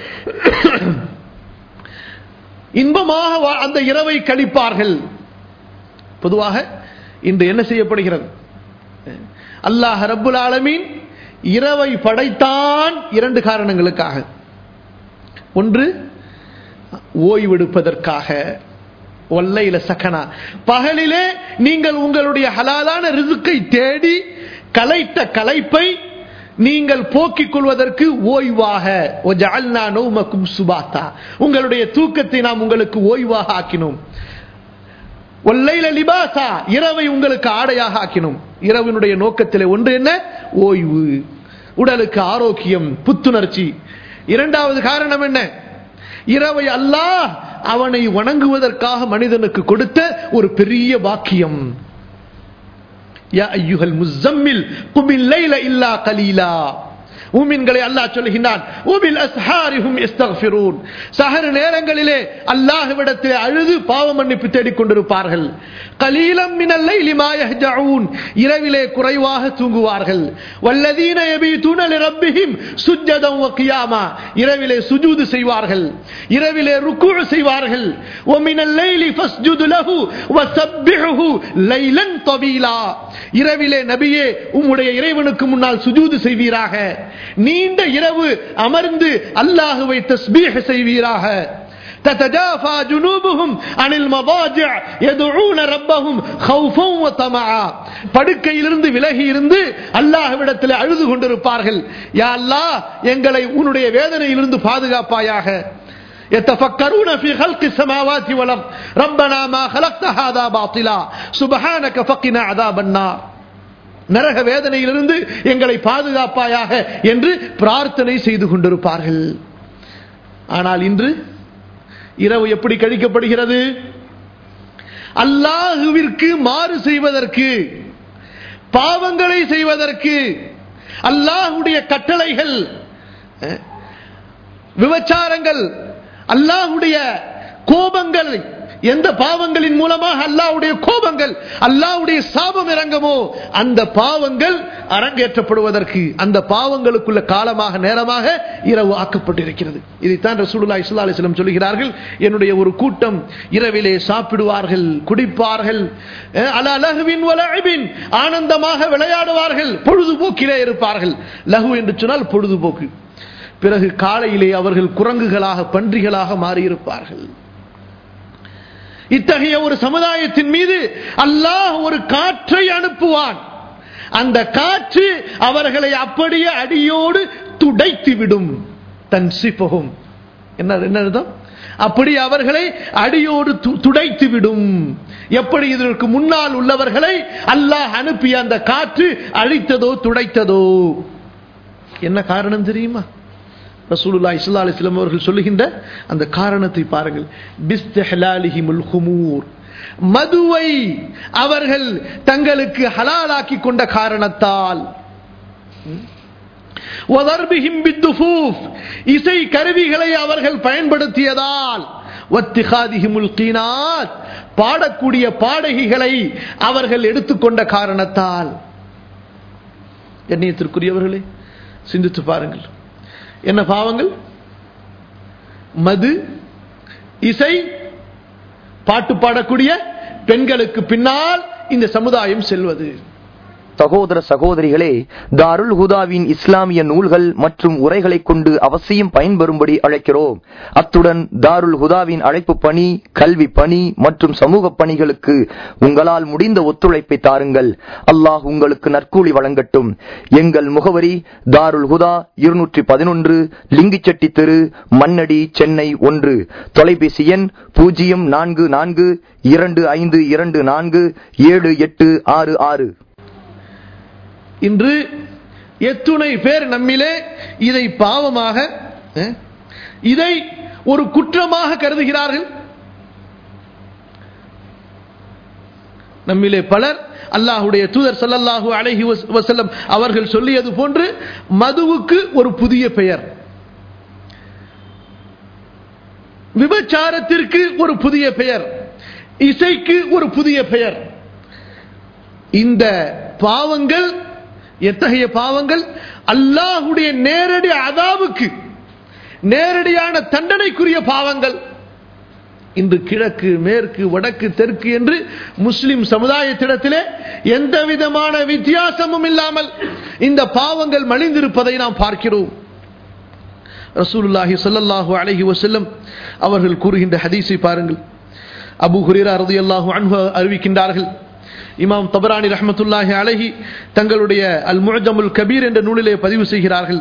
இன்பமாக அந்த இரவை கழிப்பார்கள் பொதுவாக இன்று என்ன செய்யப்படுகிறது அல்லாஹ் ரப்புல் ஆலமீன் இரவை படைத்தான் இரண்டு காரணங்களுக்காக ஒன்று ஓய்வெடுப்பதற்காக ஒல்லையில சக்கனா பகலிலே நீங்கள் உங்களுடைய ஹலாலான ரிசுக்கை தேடி கலைத்த கலைப்பை நீங்கள் போக்கிக் கொள்வதற்கு ஓய்வாக சுபாத்தா உங்களுடைய தூக்கத்தை நாம் உங்களுக்கு ஓய்வாக ஆக்கினோம் ஒல்லையில லிபாசா இரவை உங்களுக்கு ஆடையாக ஆக்கினோம் இரவினுடைய நோக்கத்தில் ஒன்று என்ன ஓய்வு உடலுக்கு ஆரோக்கியம் புத்துணர்ச்சி இரண்டாவது காரணம் என்ன இரவை அல்லாஹ் அவனை வணங்குவதற்காக மனிதனுக்கு கொடுத்த ஒரு பெரிய பாக்கியம் யா ஐயுகல் முஸம்மில் குமில் லைல இல்லா கலீலா ஊமின்களை அல்லாஹ் சொல்லுகின்றான் ஊமில் அஸ்ஹாரிஹும் இஸ்தக்ஃபிரூன் சஹர் நேரங்களிலே அல்லாஹ்விடத்திலே அழுது பாவ மன்னிப்பு தேடிக் கொண்டிருப்பார்கள் கலீலம் மினல் லைலி மா யஹ்ஜஊன் இரவிலே குறைவாக தூங்குவார்கள் வல்லதீன யபீதுன லிரப்பிஹிம் சுஜ்ஜதன் வ கியாமா இரவிலே சுஜூது செய்வார்கள் இரவிலே ருக்கு செய்வார்கள் வ மினல் லைலி ஃபஸ்ஜுது லஹு வ சப்பிஹு லைலன் தவீலா இரவிலே நபியே உம்முடைய இறைவனுக்கு முன்னால் சுஜூது செய்வீராக நீண்ட இரவு அமர்ந்து அல்லாஹுவை தஸ்பீஹ் செய்வீராக تتجافى جنوبهم عن المضاجع يدعون ربهم خوفا وطمعا படுக்கையிலிருந்து விலகி இருந்து அல்லாஹ்விடத்தில் அழுது கொண்டிருப்பார்கள் யா அல்லாஹ் எங்களை உன்னுடைய வேதனையிலிருந்து பாதுகாப்பாயாக يتفكرون في خلق السماوات والارض ربنا ما خلقت هذا باطلا سبحانك فقنا عذاب النار நரக வேதனையிலிருந்து எங்களை பாதுகாப்பாயாக என்று பிரார்த்தனை செய்து கொண்டிருப்பார்கள் ஆனால் இன்று இரவு எப்படி கழிக்கப்படுகிறது அல்லாஹுவிற்கு மாறு செய்வதற்கு பாவங்களை செய்வதற்கு அல்லாஹுடைய கட்டளைகள் விபச்சாரங்கள் அல்லாஹுடைய கோபங்கள் எந்த பாவங்களின் மூலமாக அல்லாவுடைய கோபங்கள் அல்லாவுடைய சாபம் இறங்குமோ அந்த பாவங்கள் அரங்கேற்றப்படுவதற்கு அந்த பாவங்களுக்குள்ள காலமாக நேரமாக இரவு ஆக்கப்பட்டிருக்கிறது இதைத்தான் ரசூலுல்லா இஸ்லா அலிஸ்லம் சொல்கிறார்கள் என்னுடைய ஒரு கூட்டம் இரவிலே சாப்பிடுவார்கள் குடிப்பார்கள் அல லகுவின் வலபின் ஆனந்தமாக விளையாடுவார்கள் பொழுதுபோக்கிலே இருப்பார்கள் லகு என்று சொன்னால் பொழுதுபோக்கு பிறகு காலையிலே அவர்கள் குரங்குகளாக பன்றிகளாக மாறியிருப்பார்கள் இத்தகைய ஒரு சமுதாயத்தின் மீது அல்லாஹ் ஒரு காற்றை அனுப்புவான் அந்த காற்று அவர்களை அப்படியே அடியோடு துடைத்து விடும் தன்சிபஹும் என்ன என்ன அர்த்தம் அப்படி அவர்களை அடியோடு து- துடைத்து விடும் எப்படி இதற்கு முன்னால் உள்ளவர்களை அல்லாஹ் அனுப்பிய அந்த காற்று அழித்ததோ துடைத்ததோ என்ன காரணம் தெரியுமா ரசூலுல்லாஹி ஸல்லல்லாஹு அலைஹி வஸல்லம் அவர்கள் சொல்லுகின்ற அந்த காரணத்தை பாருங்கள் பிஸ்திஹ்லாலிஹிமுல் ஹுமூர் மதுவை அவர்கள் தங்களுக்கு ஹலாலாக்கி கொண்ட காரணத்தால் وَضَرْبِهِمْ بِالدُّفُوفِ இசை கருவிகளை அவர்கள் பயன்படுத்தியதால் وَاتِّخَاذِهِمُ الْقِينَاتِ பாடக்கூடிய பாடகிகளை அவர்கள் எடுத்துக்கொண்ட காரணத்தால் கண்ணியத்திற்குரியவர்களே சிந்தித்து பாருங்கள் என்ன பாவங்கள் மது இசை பாட்டு பாடக்கூடிய பெண்களுக்கு பின்னால் இந்த சமுதாயம் செல்வது சகோதர சகோதரிகளே தாருல் ஹுதாவின் இஸ்லாமிய நூல்கள் மற்றும் உரைகளை கொண்டு அவசியம் பயன்பெறும்படி அழைக்கிறோம் அத்துடன் தாருல் ஹுதாவின் அழைப்பு பணி கல்வி பணி மற்றும் சமூக பணிகளுக்கு உங்களால் முடிந்த ஒத்துழைப்பை தாருங்கள் அல்லாஹ் உங்களுக்கு நற்கூலி வழங்கட்டும் எங்கள் முகவரி தாருல் ஹுதா இருநூற்றி பதினொன்று லிங்கிச்செட்டி தெரு மண்ணடி சென்னை ஒன்று தொலைபேசி எண் பூஜ்ஜியம் நான்கு நான்கு இரண்டு ஐந்து இரண்டு நான்கு ஏழு எட்டு ஆறு ஆறு இன்று எத்துணை பேர் நம்மிலே இதை பாவமாக அஹ், இதை ஒரு குற்றமாக கருதுகிறார்கள் நம்மிலே பலர் அல்லாஹுடைய தூதர் ஸல்லல்லாஹு அலைஹி வஸ்- வஸல்லம் அவர்கள் சொல்லியது போன்று மதுவுக்கு ஒரு புதிய பெயர் விபச்சாரத்திற்கு ஒரு புதிய பெயர் இசைக்கு ஒரு புதிய பெயர் இந்த பாவங்கள் எத்தகைய பாவங்கள் அல்லாஹுடைய நேரடி அதாவுக்கு நேரடியான தண்டனைக்குரிய பாவங்கள் இன்று கிழக்கு மேற்கு வடக்கு தெற்கு என்று முஸ்லிம் சமுதாயத்திடத்திலே எந்த விதமான வித்தியாசமும் இல்லாமல் இந்த பாவங்கள் மலிந்திருப்பதை நாம் பார்க்கிறோம் ரசூலுல்லாஹி ஸல்லல்லாஹு அலைஹி வஸல்லம் அவர்கள் கூறுகின்ற ஹதீஸை பாருங்கள் அபூ ஹுரைரா ரலியல்லாஹு அன்ஹு அறிவிக்கின்றார்கள் இமாம் தபரானி ரஹ்மத்துல்லாஹி அலைஹி தங்களுடைய அல் முஅஜமுல் கபீர் என்ற நூலிலே பதிவு செய்கிறார்கள்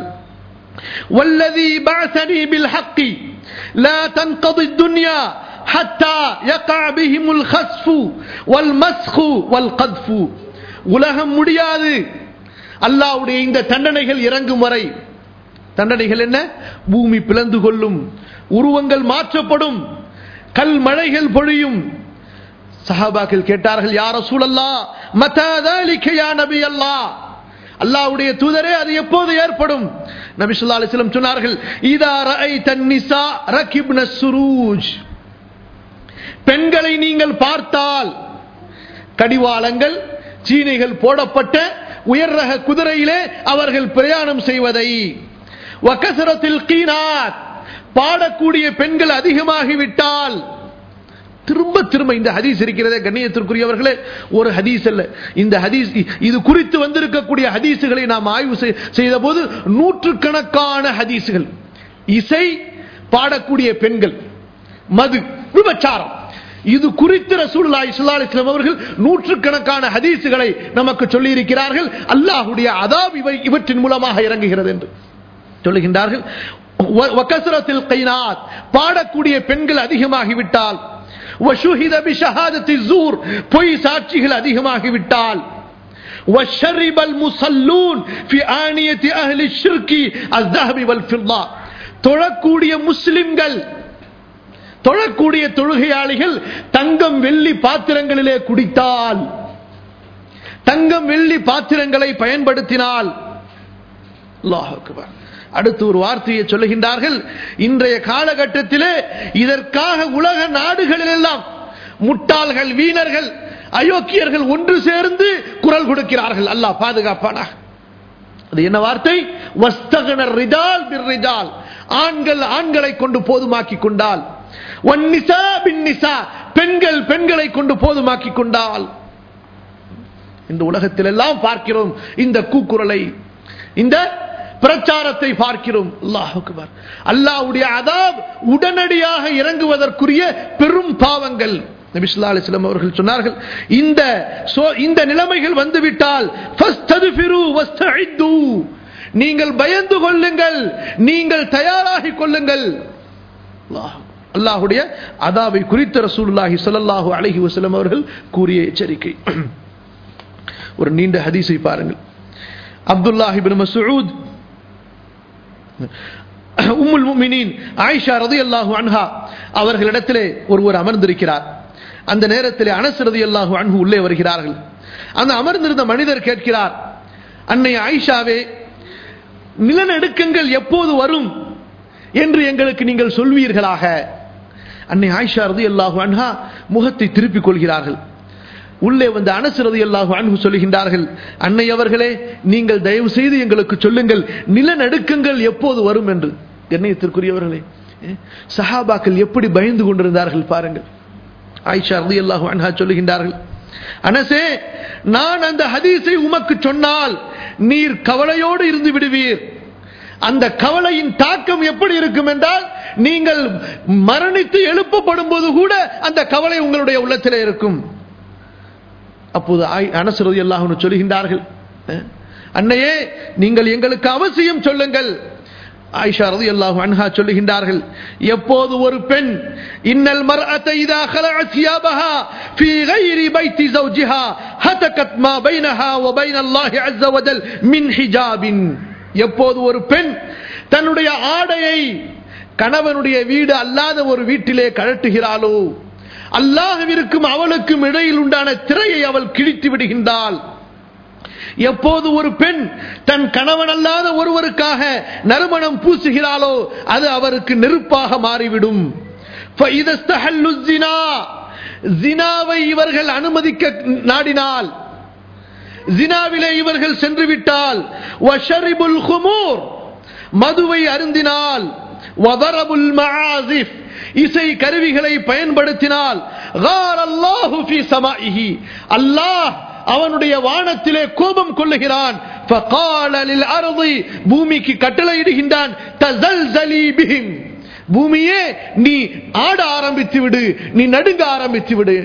والذي بعثني بالحق لا تنقضي الدنيا حتى يقع بهم الخسف والمسخ والقذف உலகம் முடியாது அல்லாஹ்வுடைய இந்த தண்டனைகள் இறங்கும் வரை தண்டனைகள் என்ன பூமி பிளந்து கொள்ளும் உருவங்கள் மாற்றப்படும் கல் மழைகள் பொழியும் சஹாபாக்கள் கேட்டார்கள் யார் ரசூலல்லா மதா ذلك யா நபி அல்லாஹ் அல்லாஹ்வுடைய தூதரே அது எப்போது ஏற்படும் நபி ஸல்லல்லாஹு அலைஹி வஸல்லம் சொன்னார்கள் இதா ரஅய்த النساء ركبن السروج பெண்களை நீங்கள் பார்த்தால் கடிவாளங்கள் சீனைகள் போடப்பட்ட உயர் ரக குதிரையிலே அவர்கள் பிரயாணம் செய்வதை வக்கசரத்தில் கீனாத் பாடக்கூடிய பெண்கள் அதிகமாகிவிட்டால் திரும்ப திரும்ப இந்த ஹதீஸ் இருக்கிறதே கண்ணியத்திற்குரியவர்களே ஒரு ஹதீஸ் அல்ல இந்த ஹதீஸ் இது குறித்து வந்திருக்கக்கூடிய ஹதீஸுகளை நாம் ஆய்வு செய்- செய்த போது நூற்றுக்கணக்கான ஹதீஸுகள் இசை பாடக்கூடிய பெண்கள் மது விபச்சாரம் இது குறித்து ரசூலுல்லாஹி ஸல்லல்லாஹு அலைஹி வஸல்லம் அவர்கள் நூற்றுக்கணக்கான ஹதீஸுகளை நமக்கு சொல்லி இருக்கிறார்கள் அல்லாஹ்வுடைய அதாப் இவை இவற்றின் மூலமாக இறங்குகிறது என்று சொல்லுகின்றார்கள் வ- வகஸ்ரத்தில் கைனாத் பாடக்கூடிய பெண்கள் அதிகமாகிவிட்டால் வஷுஹித பிஷஹாதத்தி ஸூர் பொய் சாட்சிகள் அதிகமாகிவிட்டால் وشرب المصلون في آنية أهل الشرك الذهب والفضة தொழக்கூடிய முஸ்லிம்கள் தொழக்கூடிய தொழுகையாளிகள் தங்கம் வெள்ளி பாத்திரங்களிலே குடித்தால் தங்கம் வெள்ளி பாத்திரங்களை பயன்படுத்தினால் அல்லாஹ் அக்பர். அடுத்து ஒரு வார்த்தையை சொல்லுகின்றார்கள் இன்றைய காலகட்டத்திலே இதற்காக உலக நாடுகளில் எல்லாம் முட்டாள்கள் வீணர்கள் அயோக்கியர்கள் ஒன்று சேர்ந்து குரல் கொடுக்கிறார்கள் அல்லாஹ் பாதுகாப்பானா அது என்ன வார்த்தை வஸ்தகனர் ரிஜால் பிர் ரிஜால் ஆண்கள் ஆண்களை கொண்டு போதுமாக்கி கொண்டால் வன்னிசா பின் நிசா பெண்கள் பெண்களை கொண்டு போதுமாக்கி கொண்டால் இந்த உலகத்தில் எல்லாம் பார்க்கிறோம் இந்த கூக்குரலை இந்த பிரச்சாரத்தை பார்க்கிறோம் அல்லாஹ் அக்பர் அல்லாஹ்வுடைய அதாப் உடனடியாக இறங்குவதற்குரிய பெரும் பாவங்கள் நபி ஸல்லல்லாஹு அலைஹி வஸல்லம் அவர்கள் சொன்னார்கள் இந்த சோ- இந்த நிலைமைகள் வந்துவிட்டால் ஃபஸ்தக்ஃபிரு வஸ்தஇத்து நீங்கள் பயந்து கொள்ளுங்கள் நீங்கள் தயாராகிக் கொள்ளுங்கள் அல்லாஹ் அல்லாஹுடைய அதாவை குறித்த ரசூலுல்லாஹி ஸல்லல்லாஹு அலைஹி வஸல்லம் அவர்கள் கூறிய எச்சரிக்கை ஒரு நீண்ட ஹதீஸை பாருங்கள் அப்துல்லாஹ் இப்னு மஸ்ஊத் உம்முல் முஃமினீன் ஆயிஷா ரலியல்லாஹு அன்ஹா அவர்களிடத்திலே ஒருவர் அமர்ந்திருக்கிறார் அந்த நேரத்திலே அனஸ் ரலியல்லாஹு அன்ஹு உள்ளே வருகிறார்கள் அந்த அமர்ந்திருந்த மனிதர் கேட்கிறார் அன்னை ஆயிஷாவே நிலநடுக்கங்கள் எப்போது வரும் என்று எங்களுக்கு நீங்கள் சொல்வீர்களாக அன்னை ஆயிஷா ரலியல்லாஹு அன்ஹா முகத்தை திருப்பிக் கொள்கிறார்கள் உள்ளே வந்து அனசுறது அல்லாஹு அன்பு சொல்லுகின்றார்கள் அன்னை அவர்களே நீங்கள் தயவு செய்து எங்களுக்கு சொல்லுங்கள் நிலநடுக்கங்கள் எப்போது வரும் என்று கண்ணியத்திற்குரியவர்களே சஹாபாக்கள் எப்படி பயந்து கொண்டிருந்தார்கள் பாருங்கள் ஆயிஷா ரதி அல்லாஹு அன்ஹா சொல்லுகின்றார்கள் அனசே நான் அந்த ஹதீஸை உமக்கு சொன்னால் நீர் கவலையோடு இருந்து விடுவீர் அந்த கவலையின் தாக்கம் எப்படி இருக்கும் என்றால் நீங்கள் மரணித்து எழுப்பப்படும் போது கூட அந்த கவலை உங்களுடைய உள்ளத்திலே இருக்கும் அப்போது அனசரதி அல்லாஹ் சொல்லுகின்றார்கள் அன்னையே நீங்கள் எங்களுக்கு அவசியம் சொல்லுங்கள் ஆயிஷா ரதி அல்லாஹு அன்ஹா சொல்லுகின்றார்கள் எப்போது ஒரு பெண் இன்னல் மர்அத்தை இதா خلعت ثيابها في غير بيت زوجها هتكت ما بينها وبين الله عز وجل من حجاب எப்போது ஒரு பெண் தன்னுடைய ஆடையை கணவனுடைய வீடு அல்லாத ஒரு வீட்டிலே கழட்டுகிறாளோ அல்லாஹவிற்கும் அவளுக்கும் இடையில் உண்டான திரையை அவள் கிழித்து விடுகின்றாள் எப்போது ஒரு பெண் தன் கணவன் அல்லாத ஒருவருக்காக நறுமணம் பூசுகிறாளோ அது அவருக்கு நெருப்பாக மாறிவிடும் ஜினாவை இவர்கள் அனுமதிக்க நாடினால் ஜினாவிலே இவர்கள் சென்று விட்டால் மதுவை அருந்தினால் வதரபுல் மஆசிஃப் இசை கருவிகளை பயன்படுத்தினால் அல்லாஹ் அவனுடைய வானத்திலே கோபம் கொள்ளுகிறான் பூமிக்கு கட்டளையிடுகின்றான் பூமியே நீ ஆட ஆரம்பித்து விடு நீ நடுங்க ஆரம்பித்து விடு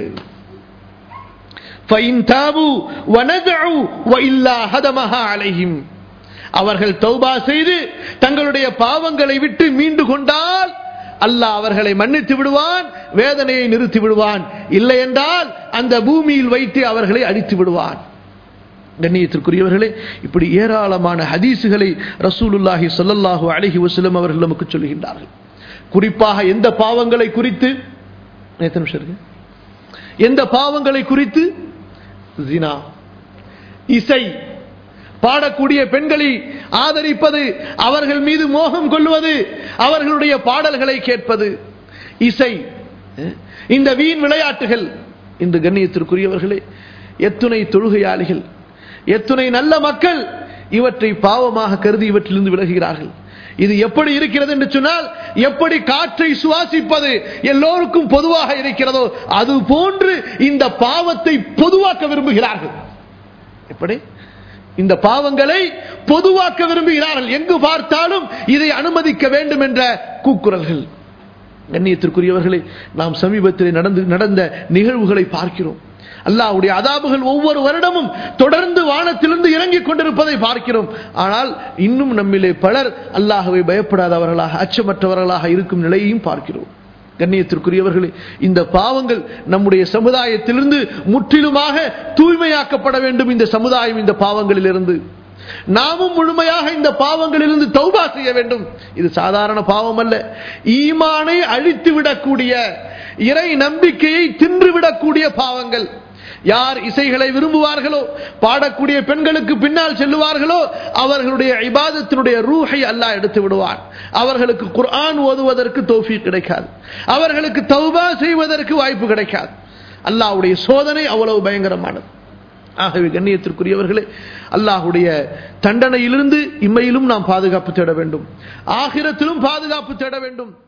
அவர்கள் தௌபா செய்து தங்களுடைய பாவங்களை விட்டு மீண்டு கொண்டால் அல்லாஹ் அவர்களை மன்னித்து விடுவான் வேதனையை நிறுத்தி விடுவான் இல்லை என்றால் அந்த பூமியில் வைத்து அவர்களை அடித்து விடுவான் கண்ணியத்திற்குரியவர்களே இப்படி ஏராளமான ஹதீசுகளை ரசூலுல்லாஹி சொல்லல்லாஹு அழகி வசலம் அவர்கள் நமக்கு சொல்லுகின்றார்கள் குறிப்பாக எந்த பாவங்களை குறித்து எந்த பாவங்களை குறித்து ஜினா இசை பாடக்கூடிய பெண்களை ஆதரிப்பது அவர்கள் மீது மோகம் கொள்வது அவர்களுடைய பாடல்களை கேட்பது இசை இந்த வீண் விளையாட்டுகள் இந்த கண்ணியத்திற்குரியவர்களே எத்துணை தொழுகையாளிகள் எத்துணை நல்ல மக்கள் இவற்றை பாவமாக கருதி இவற்றிலிருந்து விலகுகிறார்கள் இது எப்படி இருக்கிறது என்று சொன்னால் எப்படி காற்றை சுவாசிப்பது எல்லோருக்கும் பொதுவாக இருக்கிறதோ அது போன்று இந்த பாவத்தை பொதுவாக்க விரும்புகிறார்கள் எப்படி இந்த பாவங்களை பொதுவாக்க விரும்புகிறார்கள் எங்கு பார்த்தாலும் இதை அனுமதிக்க வேண்டும் என்ற கூக்குரல்கள் கண்ணியத்திற்குரியவர்களை நாம் சமீபத்தில் நடந்து நடந்த நிகழ்வுகளை பார்க்கிறோம் அல்லாவுடைய அதாபுகள் ஒவ்வொரு வருடமும் தொடர்ந்து வானத்திலிருந்து இறங்கிக் கொண்டிருப்பதை பார்க்கிறோம் ஆனால் இன்னும் நம்மிலே பலர் அல்லாஹவை பயப்படாதவர்களாக அச்சமற்றவர்களாக இருக்கும் நிலையையும் பார்க்கிறோம் கண்ணியத்திற்குரியவர்களே இந்த பாவங்கள் நம்முடைய சமுதாயத்திலிருந்து முற்றிலுமாக தூய்மையாக்கப்பட வேண்டும் இந்த சமுதாயம் இந்த பாவங்களிலிருந்து நாமும் முழுமையாக இந்த பாவங்களிலிருந்து தௌபா செய்ய வேண்டும் இது சாதாரண பாவம் அல்ல ஈமானை அழித்து விடக்கூடிய இறை நம்பிக்கையை தின்றுவிடக்கூடிய பாவங்கள் யார் இசைகளை விரும்புவார்களோ பாடக்கூடிய பெண்களுக்கு பின்னால் செல்லுவார்களோ அவர்களுடைய இபாதத்தினுடைய ரூஹை அல்லாஹ் எடுத்து விடுவான் அவர்களுக்கு குர்ஆன் ஓதுவதற்கு தோஃபி கிடைக்காது அவர்களுக்கு தௌபா செய்வதற்கு வாய்ப்பு கிடைக்காது அல்லாஹ்வுடைய சோதனை அவ்வளவு பயங்கரமானது ஆகவே கண்ணியத்திற்குரியவர்களே அல்லாஹுடைய தண்டனையிலிருந்து இம்மையிலும் நாம் பாதுகாப்பு தேட வேண்டும் ஆகிரத்திலும் பாதுகாப்பு தேட வேண்டும்